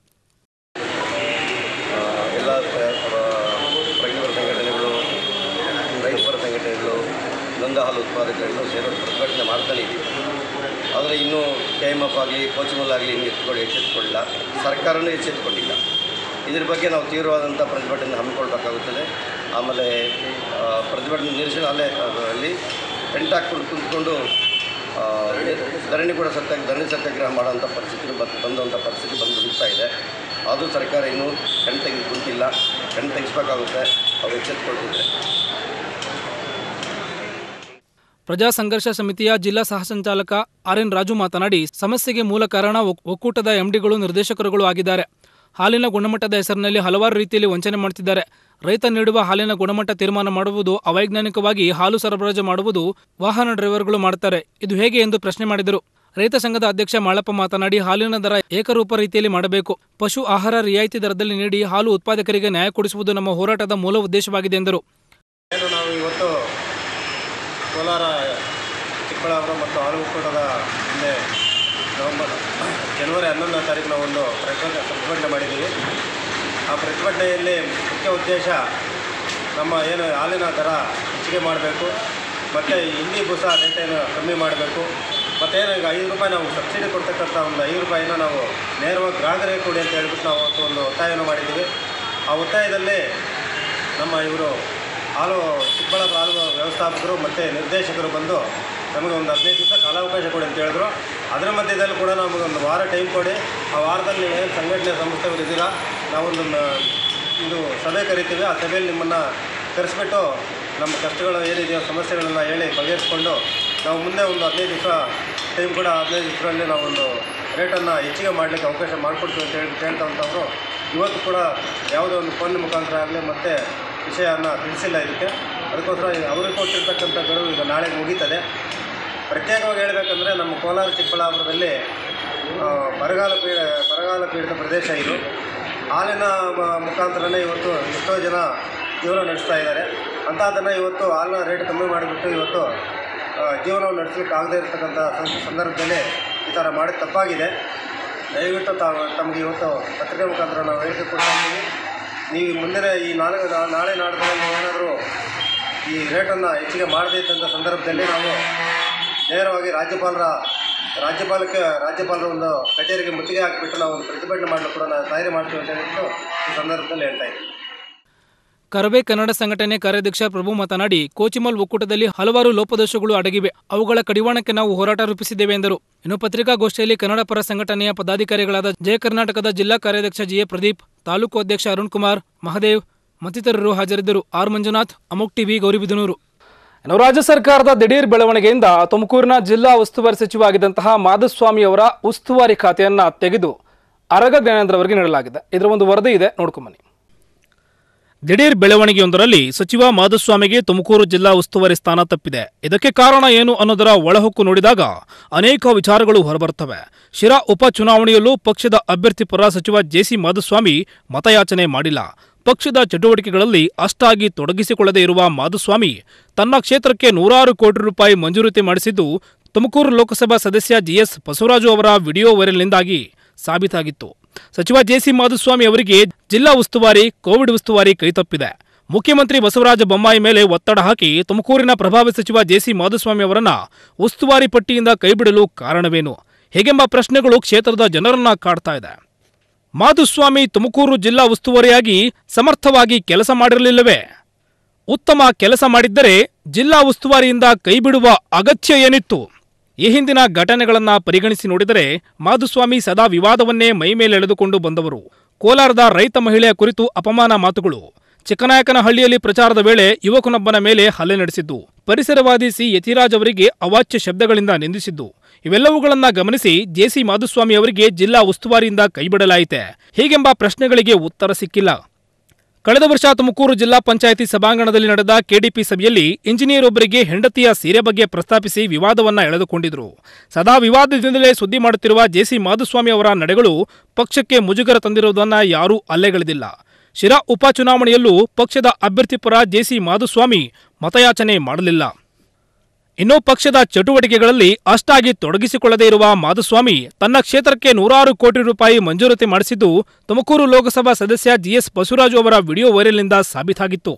ಎಲ್ಲ ಪ್ರಗತಿಪರ ಸಂಘಟನೆಗಳು ರೈತಪರ ಸಂಘಟನೆಗಳು ನೊಂದ ಹಾಲು ಉತ್ಪಾದಕರು ಸೇರೋ ಪ್ರತಿಭಟನೆ ಮಾಡ್ತಾನೆ ಇದ್ದೀವಿ ಆದರೆ ಇನ್ನೂ ಕೆ ಎಮ್ ಎಫ್ ಆಗಲಿ ಕೋಚಿಮಲ್ ಆಗಲಿ ಇನ್ನೂ ಎತ್ಕೊಂಡು ಎಚ್ಚೆತ್ತುಕೊಳ್ಳಿಲ್ಲ ಸರ್ಕಾರನೂ ಎಚ್ಚೆತ್ತುಕೊಂಡಿಲ್ಲ ಇದ್ರ ಬಗ್ಗೆ ನಾವು ತೀವ್ರವಾದಂಥ ಪ್ರತಿಭಟನೆ ಹಮ್ಮಿಕೊಳ್ಬೇಕಾಗುತ್ತದೆ ಆಮೇಲೆ ಆ, ಪ್ರತಿಭಟನೆ ನಿಲ್ಲಿಸಿ ಅಲ್ಲೇ ಅಲ್ಲಿ ಟೆಂಟ್ ಹಾಕ್ಕೊಂಡು ಕುಂತ್ಕೊಂಡು ಆ, ಧರಣಿ ಕೂಡ ಸತ್ಯ ಧರಣಿ ಸತ್ಯಾಗ್ರಹ ಮಾಡೋಂಥ ಪರಿಸ್ಥಿತಿ ಬಂದು ಬಂದಂಥ ಪರಿಸ್ಥಿತಿ ಬಂದು ನಿಲ್ತಾ ಇದೆ ಅದು ಸರ್ಕಾರ ಇನ್ನೂ ಕಣ್ ತೆಗೆದು ಕುಂತಿಲ್ಲ ಕಣ್ ತೆಗಿಸ್ಬೇಕಾಗುತ್ತೆ ಅವ್ರು ಎಚ್ಚೆತ್ತುಕೊಳ್ತಿದ್ದಾರೆ ಪ್ರಜಾ ಸಂಘರ್ಷ ಸಮಿತಿಯ ಜಿಲ್ಲಾ ಸಹ ಸಂಚಾಲಕ ಆರ್ ಎನ್ ರಾಜು ಮಾತನಾಡಿ ಸಮಸ್ಯೆಗೆ ಮೂಲ ಕಾರಣ ಒಕ್- ಒಕ್ಕೂಟದ ಎಂಡಿಗಳು ನಿರ್ದೇಶಕರುಗಳು ಆಗಿದ್ದಾರೆ ಹಾಲಿನ ಗುಣಮಟ್ಟದ ಹೆಸರಿನಲ್ಲಿ ಹಲವಾರು ರೀತಿಯಲ್ಲಿ ವಂಚನೆ ಮಾಡುತ್ತಿದ್ದಾರೆ ರೈತ ನೀಡುವ ಹಾಲಿನ ಗುಣಮಟ್ಟ ತೀರ್ಮಾನ ಮಾಡುವುದು ಅವೈಜ್ಞಾನಿಕವಾಗಿ ಹಾಲು ಸರಬರಾಜು ಮಾಡುವುದು ವಾಹನ ಡ್ರೈವರ್ಗಳು ಮಾಡುತ್ತಾರೆ ಇದು ಹೇಗೆ ಎಂದು ಪ್ರಶ್ನೆ ಮಾಡಿದರು ರೈತ ಸಂಘದ ಅಧ್ಯಕ್ಷ ಮಾಳಪ್ಪ ಮಾತನಾಡಿ ಹಾಲಿನ ದರ ಏಕರೂಪ ರೀತಿಯಲ್ಲಿ ಮಾಡಬೇಕು ಪಶು ಆಹಾರ ರಿಯಾಯಿತಿ ದರದಲ್ಲಿ ನೀಡಿ ಹಾಲು ಉತ್ಪಾದಕರಿಗೆ ನ್ಯಾಯ ಕೊಡಿಸುವುದು ನಮ್ಮ ಹೋರಾಟದ ಮೂಲ ಉದ್ದೇಶವಾಗಿದೆ ಎಂದರು ಏನು ನಾವು ಇವತ್ತು ಕೋಲಾರ ಚಿಕ್ಕಬಳ್ಳಾಪುರ ಮತ್ತು ಹಾಲು ಒಕ್ಕೂಟದ ಹಿಂದೆ ನವೆಂಬರ್ ಜನವರಿ ಹನ್ನೊಂದನೇ ತಾರೀಕು ನಾವು ಒಂದು ಪ್ರತಿಭಟನೆ ಪ್ರತಿಭಟನೆ ಮಾಡಿದ್ದೀವಿ ಆ ಪ್ರತಿಭಟನೆಯಲ್ಲಿ ಮುಖ್ಯ ಉದ್ದೇಶ ನಮ್ಮ ಏನು ಹಾಲಿನ ದರ ಹೆಚ್ಚಿಗೆ ಮಾಡಬೇಕು ಮತ್ತು ಹಿಂಡಿ ಬೂಸ ರೇಟೇನು ಕಮ್ಮಿ ಮಾಡಬೇಕು ಮತ್ತೇನು ಈಗ ಐದು ರೂಪಾಯಿ ನಾವು ಸಬ್ಸಿಡಿ ಕೊಡ್ತಕ್ಕಂಥ ಒಂದು ಐದು ರೂಪಾಯಿನ ನಾವು ನೇರವಾಗಿ ಗ್ರಾಹಕರಿಗೆ ಕೊಡಿ ಅಂತ ಹೇಳ್ಬಿಟ್ಟು ನಾವು ಅವತ್ತು ಒಂದು ಒತ್ತಾಯವನ್ನು ಮಾಡಿದ್ದೀವಿ ಆ ಒತ್ತಾಯದಲ್ಲಿ ನಮ್ಮ ಇವರು ಹಾಲು ಚಿಕ್ಕಬಳ್ಳಾಪುರ ಹಾಲು ವ್ಯವಸ್ಥಾಪಕರು ಮತ್ತು ನಿರ್ದೇಶಕರು ಬಂದು ನಮಗೆ ಒಂದು ಹದಿನೈದು ದಿವಸ ಕಾಲಾವಕಾಶ ಕೊಡಿ ಅಂತ ಹೇಳಿದ್ರು ಅದರ ಮಧ್ಯದಲ್ಲಿ ಕೂಡ ನಮಗೆ ಒಂದು ವಾರ ಟೈಮ್ ಕೊಡಿ ಆ ವಾರದಲ್ಲಿ ಏನು ಸಂಘಟನೆ ಸಂಸ್ಥೆಗಳು ಇದ್ದೀರಾ ನಾವೊಂದು ಮ- ಇದು ಸಭೆ ಕರಿತೀವಿ ಆ ಸಭೆಯಲ್ಲಿ ನಿಮ್ಮನ್ನು ಕರೆಸ್ಬಿಟ್ಟು ನಮ್ಮ ಕಷ್ಟಗಳು ಏನಿದೆಯೋ ಸಮಸ್ಯೆಗಳನ್ನ ಹೇಳಿ ಬಗೆಹರಿಸ್ಕೊಂಡು ನಾವು ಮುಂದೆ ಒಂದು ಹದಿನೈದು ದಿವಸ ಟೈಮ್ ಕೂಡ ಹದಿನೈದು ದಿವಸಗಳಲ್ಲಿ ನಾವೊಂದು ರೇಟನ್ನು ಹೆಚ್ಚಿಗೆ ಮಾಡಲಿಕ್ಕೆ ಅವಕಾಶ ಮಾಡಿಕೊಡ್ತೀವಿ ಅಂತ ಹೇಳಿ ಕೇಳ್ತಂಥವ್ರು ಇವತ್ತು ಕೂಡ ಯಾವುದೋ ಒಂದು ಫೋನ್ ಮುಖಾಂತರ ಆಗಲಿ ಮತ್ತೆ ವಿಷಯನ ತಿಳಿಸಿಲ್ಲ ಇದಕ್ಕೆ ಅದಕ್ಕೋಸ್ಕರ ಈಗ ಅವ್ರಿಗೆ ಕೊಟ್ಟಿರ್ತಕ್ಕಂಥ ಗಡುವು ಈಗ ನಾಳೆ ಮುಗೀತದೆ ಪ್ರತ್ಯೇಕವಾಗಿ ಹೇಳಬೇಕಂದ್ರೆ ನಮ್ಮ ಕೋಲಾರ ಚಿಕ್ಕಬಳ್ಳಾಪುರದಲ್ಲಿ ಆ, ಬರಗಾಲ ಪೀಡ ಬರಗಾಲ ಪೀಡಿತ ಪ್ರದೇಶ ಇದು ಹಾಲಿನ ಮ- ಮುಖಾಂತರನೇ ಇವತ್ತು ಎಷ್ಟೋ ಜನ ಜೀವನ ನಡೆಸ್ತಾ ಇದ್ದಾರೆ ಅಂಥದ್ದನ್ನು ಇವತ್ತು ಹಾಲಿನ ರೇಟ್ ಕಮ್ಮಿ ಮಾಡಿಬಿಟ್ಟು ಇವತ್ತು ಆ, ಜೀವನವನ್ನು ನಡೆಸಲಿಕ್ಕೆ ಆಗದೇ ಇರತಕ್ಕಂಥ ಸಂ- ಸಂದರ್ಭದಲ್ಲಿ ಈ ಥರ ಮಾಡಿದ ತಪ್ಪಾಗಿದೆ ದಯವಿಟ್ಟು ತಾವು ತಮಗೆ ಇವತ್ತು ಪತ್ರಿಕೆ ಮುಖಾಂತರ ನಾವು ಹೇಳಿಕೆ ಕೊಡ್ತಾ ಇದ್ದೀವಿ ನೀವು ಮುಂದಿನ ಈ ನಾಲ್ಕು ನಾ- ನಾಳೆ ನಾಡ್ದಲ್ಲಿ ಏನಾದರೂ ಈ ರೇಟನ್ನು ಹೆಚ್ಚಿಗೆ ಮಾಡದೇ ಇದ್ದಂಥ ಸಂದರ್ಭದಲ್ಲಿ ನಾವು ನೇರವಾಗಿ ರಾಜ್ಯಪಾಲರ ರಾಜ್ಯಪಾಲಕ್ಕೆ ರಾಜ್ಯಪಾಲರ ಒಂದು ಕಚೇರಿಗೆ ಮುತ್ತಿಗೆ ಹಾಕಿಬಿಟ್ಟು ನಾವು ಒಂದು ಪ್ರತಿಭಟನೆ ಮಾಡಲು ಕೂಡ ನಾವು ತಯಾರಿ ಮಾಡ್ತೀವಿ ಅಂತ ಹೇಳ್ಬಿಟ್ಟು ಈ ಸಂದರ್ಭದಲ್ಲಿ ಹೇಳ್ತಾ ಇದ್ದೀವಿ ಕರವೇ ಕನ್ನಡ ಸಂಘಟನೆ ಕಾರ್ಯಾಧ್ಯಕ್ಷ ಪ್ರಭು ಮಾತನಾಡಿ ಕೋಚಿಮಲ್ ಒಕ್ಕೂಟದಲ್ಲಿ ಹಲವಾರು ಲೋಪದೋಷಗಳು ಅಡಗಿವೆ ಅವುಗಳ ಕಡಿವಾಣಕ್ಕೆ ನಾವು ಹೋರಾಟ ರೂಪಿಸಿದ್ದೇವೆ ಎಂದರು ಇನ್ನು ಪತ್ರಿಕಾಗೋಷ್ಠಿಯಲ್ಲಿ ಕನ್ನಡ ಪರ ಸಂಘಟನೆಯ ಪದಾಧಿಕಾರಿಗಳಾದ ಜಯ ಕರ್ನಾಟಕದ ಜಿಲ್ಲಾ ಕಾರ್ಯಾಧ್ಯಕ್ಷ ಜಿಎ ಪ್ರದೀಪ್ ತಾಲೂಕು ಅಧ್ಯಕ್ಷ ಅರುಣ್ ಕುಮಾರ್ ಮಹದೇವ್ ಮತ್ತಿತರರು ಹಾಜರಿದ್ದರು ಆರ್ ಮಂಜುನಾಥ್ ಅಮೋಕ್ ಟಿವಿ ಗೌರಿಬಿದನೂರು ಇನ್ನು ರಾಜ್ಯ ಸರ್ಕಾರದ ದಿಢೀರ್ ಬೆಳವಣಿಗೆಯಿಂದ ತುಮಕೂರಿನ ಜಿಲ್ಲಾ ಉಸ್ತುವಾರಿ ಸಚಿವ ಆಗಿದ್ದಂತಹ ಮಾಧುಸ್ವಾಮಿ ಅವರ ಉಸ್ತುವಾರಿ ಖಾತೆಯನ್ನ ತೆಗೆದು ಅರಗ ಜ್ಞಾನೇಂದ್ರ ಅವರಿಗೆ ನೀಡಲಾಗಿದೆ ಇದರ ಒಂದು ವರದಿ ಇದೆ ನೋಡ್ಕೊಂಬನ್ನಿ ದಿಢೀರ್ ಬೆಳವಣಿಗೆಯೊಂದರಲ್ಲಿ ಸಚಿವ ಮಾಧುಸ್ವಾಮಿಗೆ ತುಮಕೂರು ಜಿಲ್ಲಾ ಉಸ್ತುವಾರಿ ಸ್ಥಾನ ತಪ್ಪಿದೆ ಇದಕ್ಕೆ ಕಾರಣ ಏನು ಅನ್ನೋದರ ಒಳಹೊಕ್ಕು ನೋಡಿದಾಗ ಅನೇಕ ವಿಚಾರಗಳು ಹೊರಬರುತ್ತವೆ ಶಿರಾ ಉಪಚುನಾವಣೆಯಲ್ಲೂ ಪಕ್ಷದ ಅಭ್ಯರ್ಥಿ ಪರ ಸಚಿವ ಜೆಸಿ ಮಾಧುಸ್ವಾಮಿ ಮತಯಾಚನೆ ಮಾಡಿಲ್ಲ ಪಕ್ಷದ ಚಟುವಟಿಕೆಗಳಲ್ಲಿ ಅಷ್ಟಾಗಿ ತೊಡಗಿಸಿಕೊಳ್ಳದೇ ಇರುವ ಮಾಧುಸ್ವಾಮಿ ತನ್ನ ಕ್ಷೇತ್ರಕ್ಕೆ ನೂರಾರು ಕೋಟಿ ರೂಪಾಯಿ ಮಂಜೂರಾತಿ ಮಾಡಿಸಿದ್ದು ತುಮಕೂರು ಲೋಕಸಭಾ ಸದಸ್ಯ ಜಿಎಸ್ ಬಸವರಾಜು ಅವರ ವಿಡಿಯೋ ವೈರಲ್ನಿಂದಾಗಿ ಸಾಬೀತಾಗಿತ್ತು ಸಚಿವ ಜೆಸಿ ಮಾಧುಸ್ವಾಮಿ ಅವರಿಗೆ ಜಿಲ್ಲಾ ಉಸ್ತುವಾರಿ ಕೋವಿಡ್ ಉಸ್ತುವಾರಿ ಕೈತಪ್ಪಿದೆ ಮುಖ್ಯಮಂತ್ರಿ ಬಸವರಾಜ ಬೊಮ್ಮಾಯಿ ಮೇಲೆ ಒತ್ತಡ ಹಾಕಿ ತುಮಕೂರಿನ ಪ್ರಭಾವಿ ಸಚಿವ ಜೆಸಿ ಮಾಧುಸ್ವಾಮಿ ಅವರನ್ನ ಉಸ್ತುವಾರಿ ಪಟ್ಟಿಯಿಂದ ಕೈಬಿಡಲು ಕಾರಣವೇನು ಹೇಗೆಂಬ ಪ್ರಶ್ನೆಗಳು ಕ್ಷೇತ್ರದ ಜನರನ್ನ ಕಾಡ್ತಾ ಇದೆ ಮಾಧುಸ್ವಾಮಿ ತುಮಕೂರು ಜಿಲ್ಲಾ ಉಸ್ತುವಾರಿಯಾಗಿ ಸಮರ್ಥವಾಗಿ ಕೆಲಸ ಮಾಡಿರಲಿಲ್ಲವೇ ಉತ್ತಮ ಕೆಲಸ ಮಾಡಿದ್ದರೆ ಜಿಲ್ಲಾ ಉಸ್ತುವಾರಿಯಿಂದ ಕೈಬಿಡುವ ಅಗತ್ಯ ಏನಿತ್ತು ಈ ಹಿಂದಿನ ಘಟನೆಗಳನ್ನ ಪರಿಗಣಿಸಿ ನೋಡಿದರೆ ಮಾಧುಸ್ವಾಮಿ ಸದಾ ವಿವಾದವನ್ನೇ ಮೈಮೇಲೆಳೆದುಕೊಂಡು ಬಂದವರು ಕೋಲಾರದ ರೈತ ಮಹಿಳೆಯ ಕುರಿತು ಅಪಮಾನ ಮಾತುಗಳು ಚಿಕ್ಕನಾಯಕನಹಳ್ಳಿಯಲ್ಲಿ ಪ್ರಚಾರದ ವೇಳೆ ಯುವಕನೊಬ್ಬನ ಮೇಲೆ ಹಲ್ಲೆ ನಡೆಸಿದ್ದು ಪರಿಸರವಾದಿ ಸಿ ಯತಿರಾಜ್ ಅವರಿಗೆ ಅವಾಚ್ಯ ಶಬ್ದಗಳಿಂದ ನಿಂದಿಸಿದ್ದು ಇವೆಲ್ಲವುಗಳನ್ನ ಗಮನಿಸಿ ಜೆಸಿ ಮಾಧುಸ್ವಾಮಿ ಅವರಿಗೆ ಜಿಲ್ಲಾ ಉಸ್ತುವಾರಿಯಿಂದ ಕೈಬಿಡಲಾಯಿತೆ ಹೀಗೆಂಬ ಪ್ರಶ್ನೆಗಳಿಗೆ ಉತ್ತರ ಸಿಕ್ಕಿಲ್ಲ ಕಳೆದ ವರ್ಷ ತುಮಕೂರು ಜಿಲ್ಲಾ ಪಂಚಾಯಿತಿ ಸಭಾಂಗಣದಲ್ಲಿ ನಡೆದ ಕೆಡಿಪಿ ಸಭೆಯಲ್ಲಿ ಇಂಜಿನಿಯರ್ ಒಬ್ಬರಿಗೆ ಹೆಂಡತಿಯ ಸೀರೆ ಬಗ್ಗೆ ಪ್ರಸ್ತಾಪಿಸಿ ವಿವಾದವನ್ನ ಎಳೆದುಕೊಂಡಿದ್ರು ಸದಾ ವಿವಾದದಿಂದಲೇ ಸುದ್ದಿ ಮಾಡುತ್ತಿರುವ ಜೆಸಿ ಮಾಧುಸ್ವಾಮಿ ಅವರ ನಡೆಗಳು ಪಕ್ಷಕ್ಕೆ ಮುಜುಗರ ತಂದಿರುವುದನ್ನ ಯಾರೂ ಅಲ್ಲೆಗೆಳೆದಿಲ್ಲ ಶಿರಾ ಉಪಚುನಾವಣೆಯಲ್ಲೂ ಪಕ್ಷದ ಅಭ್ಯರ್ಥಿ ಪರ ಜೆಸಿ ಮಾಧುಸ್ವಾಮಿ ಮತಯಾಚನೆ ಮಾಡಲಿಲ್ಲ ಇನ್ನು ಪಕ್ಷದ ಚಟುವಟಿಕೆಗಳಲ್ಲಿ ಅಷ್ಟಾಗಿ ತೊಡಗಿಸಿಕೊಳ್ಳದೇ ಇರುವ ಮಾಧುಸ್ವಾಮಿ ತನ್ನ ಕ್ಷೇತ್ರಕ್ಕೆ ನೂರಾರು ಕೋಟಿ ರೂಪಾಯಿ ಮಂಜೂರಾತಿ ಮಾಡಿಸಿದ್ದು ತುಮಕೂರು ಲೋಕಸಭಾ ಸದಸ್ಯ ಜಿಎಸ್ ಬಸವರಾಜು ಅವರ ವಿಡಿಯೋ ವೈರಲ್ನಿಂದ ಸಾಬೀತಾಗಿತ್ತು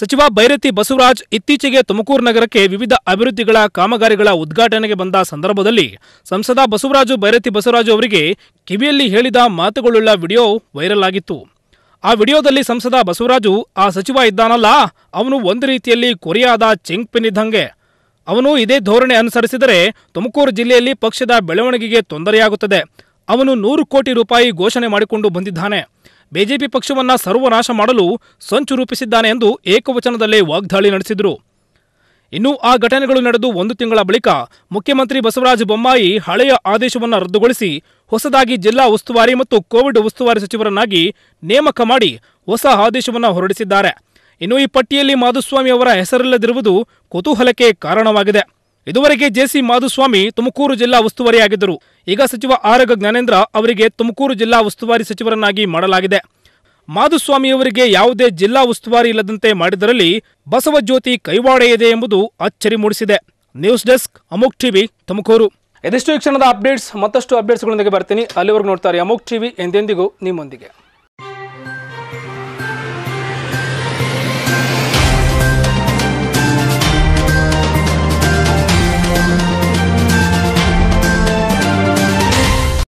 ಸಚಿವ ಬೈರತಿ ಬಸವರಾಜ್ ಇತ್ತೀಚೆಗೆ ತುಮಕೂರು ನಗರಕ್ಕೆ ವಿವಿಧ ಅಭಿವೃದ್ಧಿಗಳ ಕಾಮಗಾರಿಗಳ ಉದ್ಘಾಟನೆಗೆ ಬಂದ ಸಂದರ್ಭದಲ್ಲಿ ಸಂಸದ ಬಸವರಾಜು ಬೈರತಿ ಬಸವರಾಜು ಅವರಿಗೆ ಕಿವಿಯಲ್ಲಿ ಹೇಳಿದ ಮಾತುಗಳುಳ್ಳ ವಿಡಿಯೋ ವೈರಲ್ ಆಗಿತ್ತು ಆ ವಿಡಿಯೋದಲ್ಲಿ ಸಂಸದ ಬಸವರಾಜು ಆ ಸಚಿವ ಇದ್ದಾನಲ್ಲ ಅವನು ಒಂದು ರೀತಿಯಲ್ಲಿ ಕೊರಿಯಾದ ಚೆಂಗ್ ಪಿನ್ ಇದ್ದಂಗೆ ಅವನು ಇದೇ ಧೋರಣೆ ಅನುಸರಿಸಿದರೆ ತುಮಕೂರು ಜಿಲ್ಲೆಯಲ್ಲಿ ಪಕ್ಷದ ಬೆಳವಣಿಗೆಗೆ ತೊಂದರೆಯಾಗುತ್ತದೆ ಅವನು ನೂರು ಕೋಟಿ ರೂಪಾಯಿ ಘೋಷಣೆ ಮಾಡಿಕೊಂಡು ಬಂದಿದ್ದಾನೆ ಬಿಜೆಪಿ ಪಕ್ಷವನ್ನ ಸರ್ವನಾಶ ಮಾಡಲು ಸಂಚು ರೂಪಿಸಿದ್ದಾನೆ ಎಂದು ಏಕವಚನದಲ್ಲೇ ವಾಗ್ದಾಳಿ ನಡೆಸಿದರು ಇನ್ನು ಆ ಘಟನೆಗಳು ನಡೆದು ಒಂದು ತಿಂಗಳ ಬಳಿಕ ಮುಖ್ಯಮಂತ್ರಿ ಬಸವರಾಜ ಬೊಮ್ಮಾಯಿ ಹಳೆಯ ಆದೇಶವನ್ನು ರದ್ದುಗೊಳಿಸಿ ಹೊಸದಾಗಿ ಜಿಲ್ಲಾ ಉಸ್ತುವಾರಿ ಮತ್ತು ಕೋವಿಡ್ ಉಸ್ತುವಾರಿ ಸಚಿವರನ್ನಾಗಿ ನೇಮಕ ಮಾಡಿ ಹೊಸ ಆದೇಶವನ್ನು ಹೊರಡಿಸಿದ್ದಾರೆ ಇನ್ನು ಈ ಪಟ್ಟಿಯಲ್ಲಿ ಮಾಧುಸ್ವಾಮಿ ಅವರ ಹೆಸರಿಲ್ಲದಿರುವುದು ಕುತೂಹಲಕ್ಕೆ ಕಾರಣವಾಗಿದೆ ಇದುವರೆಗೆ ಜೆಸಿ ಮಾಧುಸ್ವಾಮಿ ತುಮಕೂರು ಜಿಲ್ಲಾ ಉಸ್ತುವಾರಿಯಾಗಿದ್ದರು ಈಗ ಸಚಿವ ಆರಗ ಜ್ಞಾನೇಂದ್ರ ಅವರಿಗೆ ತುಮಕೂರು ಜಿಲ್ಲಾ ಉಸ್ತುವಾರಿ ಸಚಿವರನ್ನಾಗಿ ಮಾಡಲಾಗಿದೆ ಮಾಧುಸ್ವಾಮಿಯವರಿಗೆ ಯಾವುದೇ ಜಿಲ್ಲಾ ಉಸ್ತುವಾರಿ ಇಲ್ಲದಂತೆ ಮಾಡಿದರಲ್ಲಿ ಬಸವಜ್ಯೋತಿ ಕೈವಾಡ ಇದೆ ಎಂಬುದು ಅಚ್ಚರಿ ಮೂಡಿಸಿದೆ ನ್ಯೂಸ್ ಡೆಸ್ಕ್ ಅಮುಕ್ ಟಿವಿ ತುಮಕೂರು ಇದಿಷ್ಟು ಈ ಕ್ಷಣದ ಅಪ್ಡೇಟ್ಸ್ ಮತ್ತಷ್ಟು ಅಪ್ಡೇಟ್ಸ್ಗಳೊಂದಿಗೆ ಬರ್ತೀನಿ ಅಲ್ಲಿವರೆಗೂ ನೋಡ್ತಾರೆ ಅಮುಕ್ ಟಿವಿ ಎಂದೆಂದಿಗೂ ನಿಮ್ಮೊಂದಿಗೆ